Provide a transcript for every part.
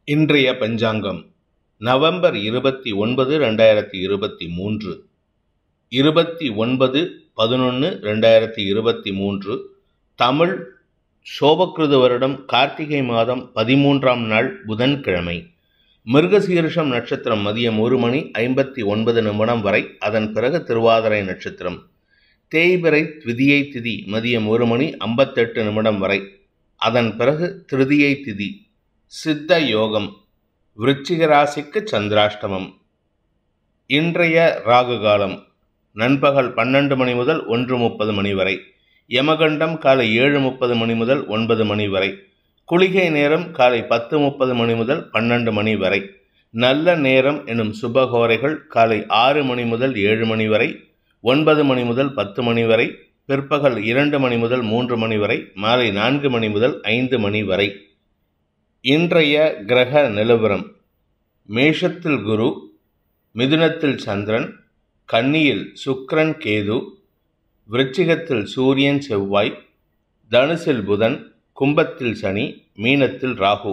இன்றைய பஞ்சாங்கம் நவம்பர் இருபத்தி ஒன்பது ரெண்டாயிரத்தி இருபத்தி மூன்று இருபத்தி ஒன்பது பதினொன்று ரெண்டாயிரத்தி இருபத்தி மூன்று தமிழ் சோபக்கிருது வருடம் கார்த்திகை மாதம் பதிமூன்றாம் நாள் புதன்கிழமை மிருகசீரிஷம் நட்சத்திரம் மதியம் ஒரு மணி ஐம்பத்தி ஒன்பது நிமிடம் வரை அதன் பிறகு திருவாதிரை நட்சத்திரம் தேய்பிறை த்விதியை திதி மதியம் ஒரு மணி ஐம்பத்தெட்டு நிமிடம் வரை அதன் பிறகு திருதியை திதி சித்த யோகம் விருச்சிக ராசிக்கு சந்திராஷ்டமம் இன்றைய ராகு காலம் நண்பகல் பன்னெண்டு மணி முதல் ஒன்று முப்பது மணி வரை யமகண்டம் காலை ஏழு முப்பது மணி முதல் ஒன்பது மணி வரை குளிகை நேரம் காலை பத்து முப்பது மணி முதல் பன்னெண்டு மணி வரை நல்ல நேரம் எனும் சுபகோரைகள் காலை ஆறு மணி முதல் ஏழு மணி வரை ஒன்பது மணி முதல் பத்து மணி வரை பிற்பகல் இரண்டு மணி முதல் மூன்று மணி வரை மாலை நான்கு மணி முதல் ஐந்து மணி வரை இன்றைய கிரக நிலவரம் மேஷத்தில் குரு மிதுனத்தில் சந்திரன் கன்னியில் சுக்கிரன் கேது விருச்சிகத்தில் சூரியன் செவ்வாய் தனுசில் புதன் கும்பத்தில் சனி மீனத்தில் ராகு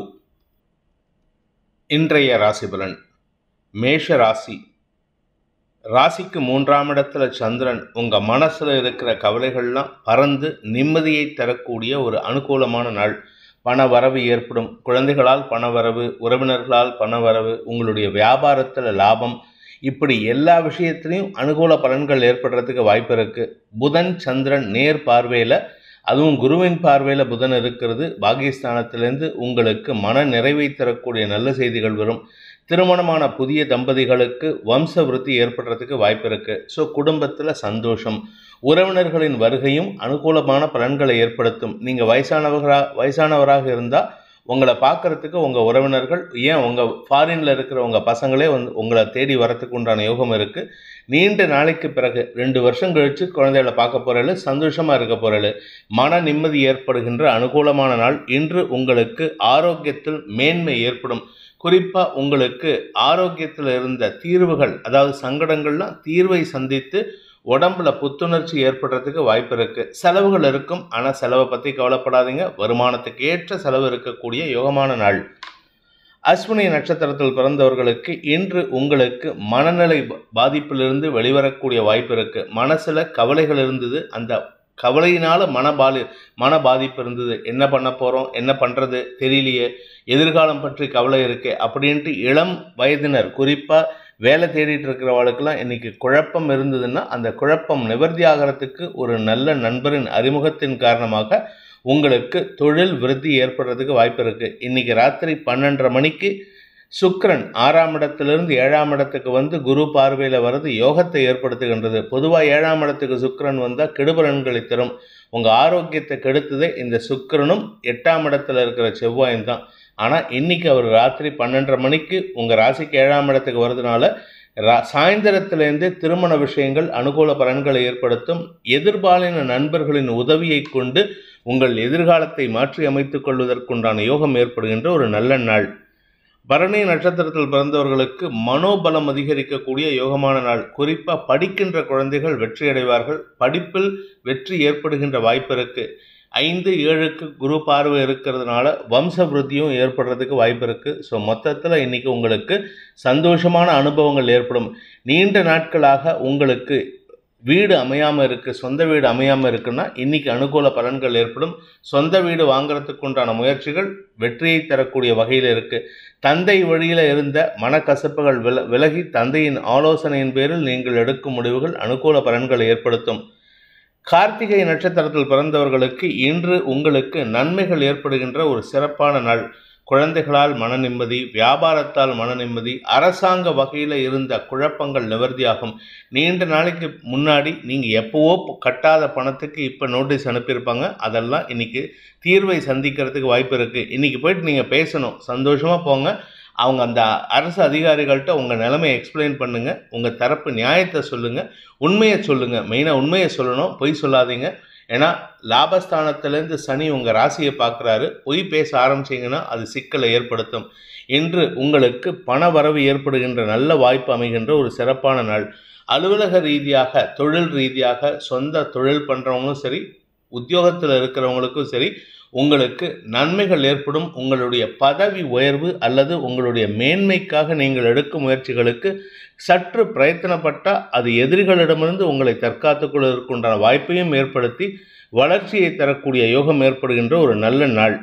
இன்றைய ராசிபலன் மேஷ ராசி ராசிக்கு மூன்றாம் இடத்துல சந்திரன் உங்க மனசுல இருக்கிற கவலைகள்லாம் பறந்து நிம்மதியை தரக்கூடிய ஒரு அனுகூலமான நாள் பண வரவு ஏற்படும் குழந்தைகளால் பண வரவு உறவினர்களால் பண வரவு உங்களுடைய வியாபாரத்தில் லாபம் இப்படி எல்லா விஷயத்திலையும் அனுகூல பலன்கள் ஏற்படுறதுக்கு வாய்ப்பு இருக்கு புதன் சந்திரன் நேர் பார்வையில் அதுவும் குருவின் பார்வையில் புதன் இருக்கிறது பாகிஸ்தானத்திலேருந்து உங்களுக்கு மன நிறைவை தரக்கூடிய நல்ல செய்திகள் வரும் திருமணமான புதிய தம்பதிகளுக்கு வம்ச விருத்தி ஏற்படுறதுக்கு வாய்ப்பு இருக்குது ஸோ குடும்பத்தில் சந்தோஷம் உறவினர்களின் வருகையும் அனுகூலமான பலன்களை ஏற்படுத்தும் நீங்கள் வயசானவர்களா வயசானவராக இருந்தால் உங்களை பார்க்குறதுக்கு உங்கள் உறவினர்கள் ஏன் உங்கள் ஃபாரினில் இருக்கிற உங்கள் பசங்களே வந்து உங்களை தேடி வரத்துக்கு உண்டான யோகம் இருக்குது நீண்ட நாளைக்கு பிறகு ரெண்டு வருஷம் கழித்து குழந்தைகளை பார்க்க போகிறேன் சந்தோஷமாக இருக்க போகிறேன் மன நிம்மதி ஏற்படுகின்ற அனுகூலமான நாள் இன்று உங்களுக்கு ஆரோக்கியத்தில் மேன்மை ஏற்படும் குறிப்பாக உங்களுக்கு ஆரோக்கியத்தில் இருந்த தீர்வுகள் அதாவது சங்கடங்கள்லாம் தீர்வை சந்தித்து உடம்புல புத்துணர்ச்சி ஏற்படுறதுக்கு வாய்ப்பு இருக்குது செலவுகள் இருக்கும் ஆனால் செலவை பற்றி கவலைப்படாதீங்க வருமானத்துக்கு ஏற்ற செலவு இருக்கக்கூடிய யோகமான நாள் அஸ்வினி நட்சத்திரத்தில் பிறந்தவர்களுக்கு இன்று உங்களுக்கு மனநிலை பாதிப்பிலிருந்து வெளிவரக்கூடிய வாய்ப்பு இருக்குது மனசில் கவலைகள் இருந்தது அந்த கவலையினால் மனபாலி மன பாதிப்பு இருந்தது என்ன பண்ண போகிறோம் என்ன பண்ணுறது தெரியலையே எதிர்காலம் பற்றி கவலை இருக்கு அப்படின்ட்டு இளம் வயதினர் குறிப்பாக வேலை தேடிட்டு இருக்கிறவளுக்கெல்லாம் இன்னைக்கு குழப்பம் இருந்ததுன்னா அந்த குழப்பம் நிவர்த்தி ஆகிறதுக்கு ஒரு நல்ல நண்பரின் அறிமுகத்தின் காரணமாக உங்களுக்கு தொழில் விருத்தி ஏற்படுறதுக்கு வாய்ப்பு இருக்குது இன்றைக்கி ராத்திரி பன்னெண்டரை மணிக்கு சுக்ரன் ஆறாம் இடத்திலிருந்து ஏழாம் இடத்துக்கு வந்து குரு பார்வையில் வர்றது யோகத்தை ஏற்படுத்துகின்றது பொதுவாக ஏழாம் இடத்துக்கு சுக்ரன் வந்தால் கெடுபலன்களை தரும் உங்கள் ஆரோக்கியத்தை கெடுத்ததே இந்த சுக்கரனும் எட்டாம் இடத்துல இருக்கிற செவ்வாயும் தான் ஆனால் இன்றைக்கி அவர் ராத்திரி பன்னெண்டரை மணிக்கு உங்கள் ராசிக்கு ஏழாம் இடத்துக்கு வர்றதுனால ரா சாயந்தரத்திலேருந்தே திருமண விஷயங்கள் அனுகூல பலன்களை ஏற்படுத்தும் எதிர்பாலின நண்பர்களின் உதவியை கொண்டு உங்கள் எதிர்காலத்தை மாற்றி அமைத்துக் கொள்வதற்குண்டான யோகம் ஏற்படுகின்ற ஒரு நல்ல நாள் பரணி நட்சத்திரத்தில் பிறந்தவர்களுக்கு மனோபலம் அதிகரிக்கக்கூடிய யோகமான நாள் குறிப்பாக படிக்கின்ற குழந்தைகள் வெற்றி அடைவார்கள் படிப்பில் வெற்றி ஏற்படுகின்ற வாய்ப்பு இருக்குது ஐந்து ஏழுக்கு குரு பார்வை இருக்கிறதுனால வம்ச விருத்தியும் ஏற்படுறதுக்கு வாய்ப்பு இருக்குது ஸோ மொத்தத்தில் இன்றைக்கி உங்களுக்கு சந்தோஷமான அனுபவங்கள் ஏற்படும் நீண்ட நாட்களாக உங்களுக்கு வீடு அமையாமல் இருக்குது சொந்த வீடு அமையாமல் இருக்குன்னா இன்றைக்கி அனுகூல பலன்கள் ஏற்படும் சொந்த வீடு வாங்குறதுக்கு உண்டான முயற்சிகள் வெற்றியை தரக்கூடிய வகையில் இருக்குது தந்தை வழியில் இருந்த மனக்கசப்புகள் வில விலகி தந்தையின் ஆலோசனையின் பேரில் நீங்கள் எடுக்கும் முடிவுகள் அனுகூல பலன்களை ஏற்படுத்தும் கார்த்திகை நட்சத்திரத்தில் பிறந்தவர்களுக்கு இன்று உங்களுக்கு நன்மைகள் ஏற்படுகின்ற ஒரு சிறப்பான நாள் குழந்தைகளால் மன நிம்மதி வியாபாரத்தால் மன நிம்மதி அரசாங்க வகையில் இருந்த குழப்பங்கள் நிவர்த்தியாகும் நீண்ட நாளைக்கு முன்னாடி நீங்கள் எப்போவோ கட்டாத பணத்துக்கு இப்போ நோட்டீஸ் அனுப்பியிருப்பாங்க அதெல்லாம் இன்றைக்கி தீர்வை சந்திக்கிறதுக்கு வாய்ப்பு இருக்குது இன்றைக்கி போயிட்டு நீங்கள் பேசணும் சந்தோஷமாக போங்க அவங்க அந்த அரசு அதிகாரிகள்கிட்ட உங்கள் நிலைமையை எக்ஸ்பிளைன் பண்ணுங்கள் உங்கள் தரப்பு நியாயத்தை சொல்லுங்கள் உண்மையை சொல்லுங்கள் மெயினாக உண்மையை சொல்லணும் பொய் சொல்லாதீங்க ஏன்னா லாபஸ்தானத்திலேருந்து சனி உங்கள் ராசியை பார்க்குறாரு பொய் பேச ஆரம்பிச்சிங்கன்னா அது சிக்கலை ஏற்படுத்தும் இன்று உங்களுக்கு பண வரவு ஏற்படுகின்ற நல்ல வாய்ப்பு அமைகின்ற ஒரு சிறப்பான நாள் அலுவலக ரீதியாக தொழில் ரீதியாக சொந்த தொழில் பண்ணுறவங்களும் சரி உத்தியோகத்தில் இருக்கிறவங்களுக்கும் சரி உங்களுக்கு நன்மைகள் ஏற்படும் உங்களுடைய பதவி உயர்வு அல்லது உங்களுடைய மேன்மைக்காக நீங்கள் எடுக்கும் முயற்சிகளுக்கு சற்று பிரயத்தனப்பட்டால் அது எதிரிகளிடமிருந்து உங்களை தற்காத்துக் கொள்வதற்குண்டான வாய்ப்பையும் ஏற்படுத்தி வளர்ச்சியை தரக்கூடிய யோகம் ஏற்படுகின்ற ஒரு நல்ல நாள்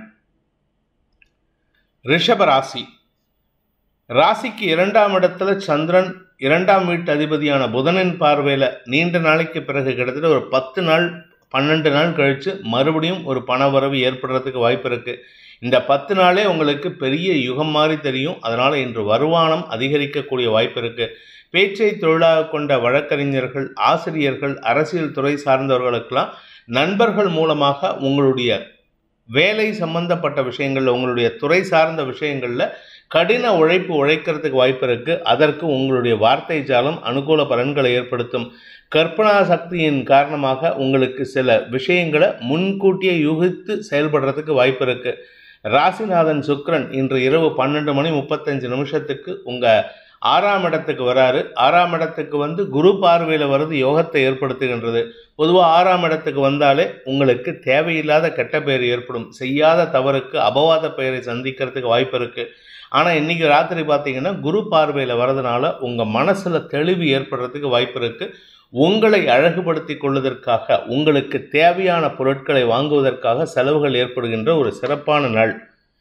ரிஷப ராசி ராசிக்கு இரண்டாம் இடத்துல சந்திரன் இரண்டாம் வீட்டு அதிபதியான புதனின் பார்வையில் நீண்ட நாளைக்கு பிறகு கிட்டத்தட்ட ஒரு பத்து நாள் பன்னெண்டு நாள் கழித்து மறுபடியும் ஒரு பணவரவு ஏற்படுறதுக்கு வாய்ப்பு இருக்குது இந்த பத்து நாளே உங்களுக்கு பெரிய யுகம் மாதிரி தெரியும் அதனால் இன்று வருமானம் அதிகரிக்கக்கூடிய வாய்ப்பு இருக்குது பேச்சை தொழிலாக கொண்ட வழக்கறிஞர்கள் ஆசிரியர்கள் அரசியல் துறை சார்ந்தவர்களுக்கெல்லாம் நண்பர்கள் மூலமாக உங்களுடைய வேலை சம்பந்தப்பட்ட விஷயங்களில் உங்களுடைய துறை சார்ந்த விஷயங்களில் கடின உழைப்பு உழைக்கிறதுக்கு வாய்ப்பு இருக்குது அதற்கு உங்களுடைய வார்த்தை ஜாலம் அனுகூல பலன்களை ஏற்படுத்தும் கற்பனா சக்தியின் காரணமாக உங்களுக்கு சில விஷயங்களை முன்கூட்டியே யூகித்து செயல்படுறதுக்கு வாய்ப்பு இருக்குது ராசிநாதன் சுக்ரன் இன்று இரவு பன்னெண்டு மணி முப்பத்தஞ்சு நிமிஷத்துக்கு உங்கள் ஆறாம் இடத்துக்கு வராரு ஆறாம் இடத்துக்கு வந்து குரு பார்வையில் வருது யோகத்தை ஏற்படுத்துகின்றது பொதுவாக ஆறாம் இடத்துக்கு வந்தாலே உங்களுக்கு தேவையில்லாத கெட்ட பெயர் ஏற்படும் செய்யாத தவறுக்கு அபவாத பெயரை சந்திக்கிறதுக்கு வாய்ப்பு இருக்குது ஆனால் இன்றைக்கி ராத்திரி பார்த்தீங்கன்னா குரு பார்வையில் வரதுனால உங்கள் மனசில் தெளிவு ஏற்படுறதுக்கு வாய்ப்பு இருக்குது உங்களை அழகுபடுத்தி கொள்வதற்காக உங்களுக்கு தேவையான பொருட்களை வாங்குவதற்காக செலவுகள் ஏற்படுகின்ற ஒரு சிறப்பான நாள்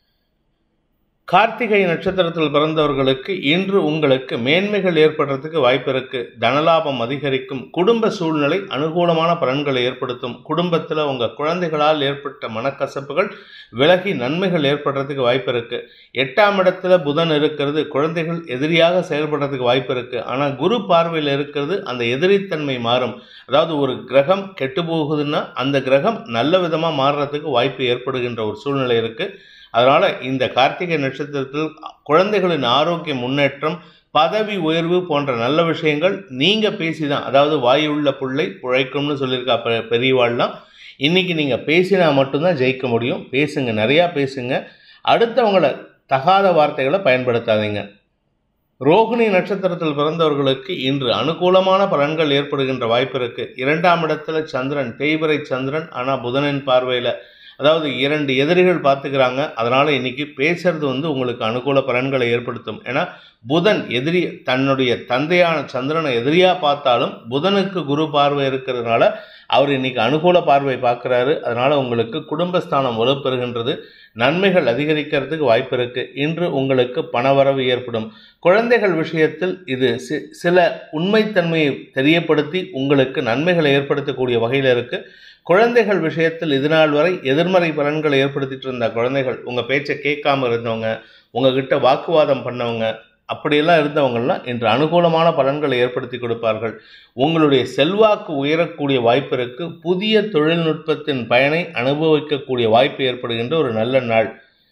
கார்த்திகை நட்சத்திரத்தில் பிறந்தவர்களுக்கு இன்று உங்களுக்கு மேன்மைகள் ஏற்படுறதுக்கு வாய்ப்பு இருக்கு தனலாபம் அதிகரிக்கும் குடும்ப சூழ்நிலை அனுகூலமான பலன்களை ஏற்படுத்தும் குடும்பத்தில் உங்கள் குழந்தைகளால் ஏற்பட்ட மனக்கசப்புகள் விலகி நன்மைகள் ஏற்படுறதுக்கு வாய்ப்பு இருக்கு எட்டாம் இடத்துல புதன் இருக்கிறது குழந்தைகள் எதிரியாக செயல்படுறதுக்கு வாய்ப்பு இருக்கு ஆனால் குரு பார்வையில் இருக்கிறது அந்த எதிரித்தன்மை மாறும் அதாவது ஒரு கிரகம் கெட்டு போகுதுன்னா அந்த கிரகம் நல்ல விதமாக மாறுறதுக்கு வாய்ப்பு ஏற்படுகின்ற ஒரு சூழ்நிலை இருக்குது அதனால் இந்த கார்த்திகை நட்சத்திரத்தில் குழந்தைகளின் ஆரோக்கிய முன்னேற்றம் பதவி உயர்வு போன்ற நல்ல விஷயங்கள் நீங்கள் பேசி தான் அதாவது வாயுள்ள புள்ளை புழைக்கும்னு சொல்லியிருக்கா பெ பெரியவாள்லாம் இன்றைக்கி நீங்கள் பேசினா மட்டும்தான் ஜெயிக்க முடியும் பேசுங்க நிறையா பேசுங்க அடுத்தவங்களை தகாத வார்த்தைகளை பயன்படுத்தாதீங்க ரோகிணி நட்சத்திரத்தில் பிறந்தவர்களுக்கு இன்று அனுகூலமான பலன்கள் ஏற்படுகின்ற வாய்ப்பு இருக்குது இரண்டாம் இடத்துல சந்திரன் தேய்பிரை சந்திரன் ஆனால் புதனின் பார்வையில் அதாவது இரண்டு எதிரிகள் பார்த்துக்கிறாங்க அதனால் இன்றைக்கி பேசுறது வந்து உங்களுக்கு அனுகூல பலன்களை ஏற்படுத்தும் ஏன்னா புதன் எதிரி தன்னுடைய தந்தையான சந்திரனை எதிரியாக பார்த்தாலும் புதனுக்கு குரு பார்வை இருக்கிறதுனால அவர் இன்னைக்கு அனுகூல பார்வை பார்க்குறாரு அதனால் உங்களுக்கு குடும்பஸ்தானம் வலுப்பெறுகின்றது நன்மைகள் அதிகரிக்கிறதுக்கு வாய்ப்பு இருக்குது இன்று உங்களுக்கு பணவரவு ஏற்படும் குழந்தைகள் விஷயத்தில் இது சி சில உண்மைத்தன்மையை தெரியப்படுத்தி உங்களுக்கு நன்மைகளை ஏற்படுத்தக்கூடிய வகையில் இருக்குது குழந்தைகள் விஷயத்தில் இது நாள் வரை எதிர்மறை பலன்களை ஏற்படுத்திட்டு இருந்த குழந்தைகள் உங்கள் பேச்சை கேட்காம இருந்தவங்க உங்ககிட்ட வாக்குவாதம் பண்ணவங்க அப்படியெல்லாம் இருந்தவங்கள்லாம் இன்று அனுகூலமான பலன்களை ஏற்படுத்தி கொடுப்பார்கள் உங்களுடைய செல்வாக்கு உயரக்கூடிய வாய்ப்பு இருக்கு புதிய தொழில்நுட்பத்தின் பயனை அனுபவிக்கக்கூடிய வாய்ப்பு ஏற்படுகின்ற ஒரு நல்ல நாள்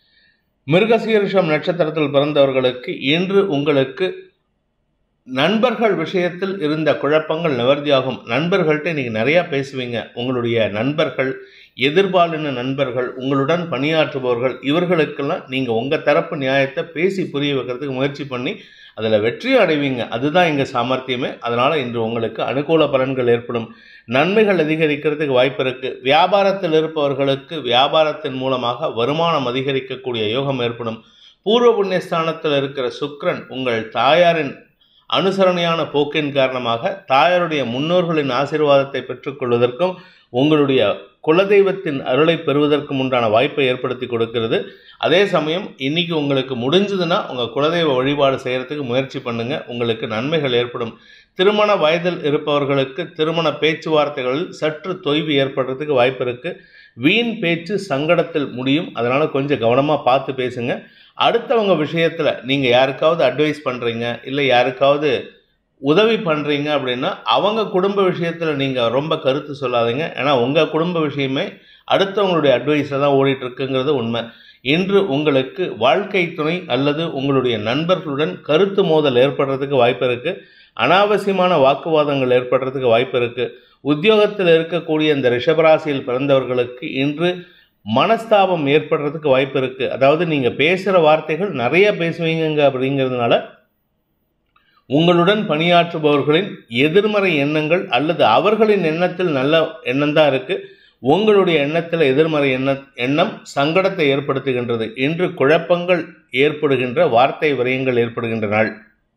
மிருகசீரிஷம் நட்சத்திரத்தில் பிறந்தவர்களுக்கு இன்று உங்களுக்கு நண்பர்கள் விஷயத்தில் இருந்த குழப்பங்கள் நிவர்த்தியாகும் நண்பர்கள்ட்ட இன்றைக்கி நிறையா பேசுவீங்க உங்களுடைய நண்பர்கள் எதிர்பாலின நண்பர்கள் உங்களுடன் பணியாற்றுபவர்கள் இவர்களுக்கெல்லாம் நீங்கள் உங்கள் தரப்பு நியாயத்தை பேசி புரிய வைக்கிறதுக்கு முயற்சி பண்ணி அதில் வெற்றி அடைவீங்க அதுதான் எங்கள் சாமர்த்தியமே அதனால் இன்று உங்களுக்கு அனுகூல பலன்கள் ஏற்படும் நன்மைகள் அதிகரிக்கிறதுக்கு வாய்ப்பு இருக்குது வியாபாரத்தில் இருப்பவர்களுக்கு வியாபாரத்தின் மூலமாக வருமானம் அதிகரிக்கக்கூடிய யோகம் ஏற்படும் பூர்வ புண்ணியஸ்தானத்தில் இருக்கிற சுக்ரன் உங்கள் தாயாரின் அனுசரணையான போக்கின் காரணமாக தாயாருடைய முன்னோர்களின் ஆசீர்வாதத்தை பெற்றுக்கொள்வதற்கும் உங்களுடைய குலதெய்வத்தின் அருளை பெறுவதற்கும் உண்டான வாய்ப்பை ஏற்படுத்தி கொடுக்கிறது அதே சமயம் இன்னைக்கு உங்களுக்கு முடிஞ்சதுன்னா உங்கள் குலதெய்வ வழிபாடு செய்கிறதுக்கு முயற்சி பண்ணுங்க உங்களுக்கு நன்மைகள் ஏற்படும் திருமண வயதில் இருப்பவர்களுக்கு திருமண பேச்சுவார்த்தைகளில் சற்று தொய்வு ஏற்படுறதுக்கு வாய்ப்பு இருக்குது வீண் பேச்சு சங்கடத்தில் முடியும் அதனால் கொஞ்சம் கவனமாக பார்த்து பேசுங்க அடுத்தவங்க விஷயத்தில் நீங்கள் யாருக்காவது அட்வைஸ் பண்ணுறீங்க இல்லை யாருக்காவது உதவி பண்ணுறீங்க அப்படின்னா அவங்க குடும்ப விஷயத்தில் நீங்கள் ரொம்ப கருத்து சொல்லாதீங்க ஏன்னா உங்கள் குடும்ப விஷயமே அடுத்தவங்களுடைய அட்வைஸில் தான் ஓடிட்டுருக்குங்கிறது உண்மை இன்று உங்களுக்கு வாழ்க்கை துணை அல்லது உங்களுடைய நண்பர்களுடன் கருத்து மோதல் ஏற்படுறதுக்கு வாய்ப்பு இருக்குது அனாவசியமான வாக்குவாதங்கள் ஏற்படுறதுக்கு வாய்ப்பு இருக்குது உத்தியோகத்தில் இருக்கக்கூடிய இந்த ரிஷபராசியில் பிறந்தவர்களுக்கு இன்று மனஸ்தாபம் ஏற்படுறதுக்கு வாய்ப்பு இருக்குது அதாவது நீங்கள் பேசுகிற வார்த்தைகள் நிறைய பேசுவீங்க அப்படிங்கிறதுனால உங்களுடன் பணியாற்றுபவர்களின் எதிர்மறை எண்ணங்கள் அல்லது அவர்களின் எண்ணத்தில் நல்ல எண்ணம் தான் இருக்குது உங்களுடைய எண்ணத்தில் எதிர்மறை எண்ண எண்ணம் சங்கடத்தை ஏற்படுத்துகின்றது இன்று குழப்பங்கள் ஏற்படுகின்ற வார்த்தை விரயங்கள் ஏற்படுகின்ற நாள்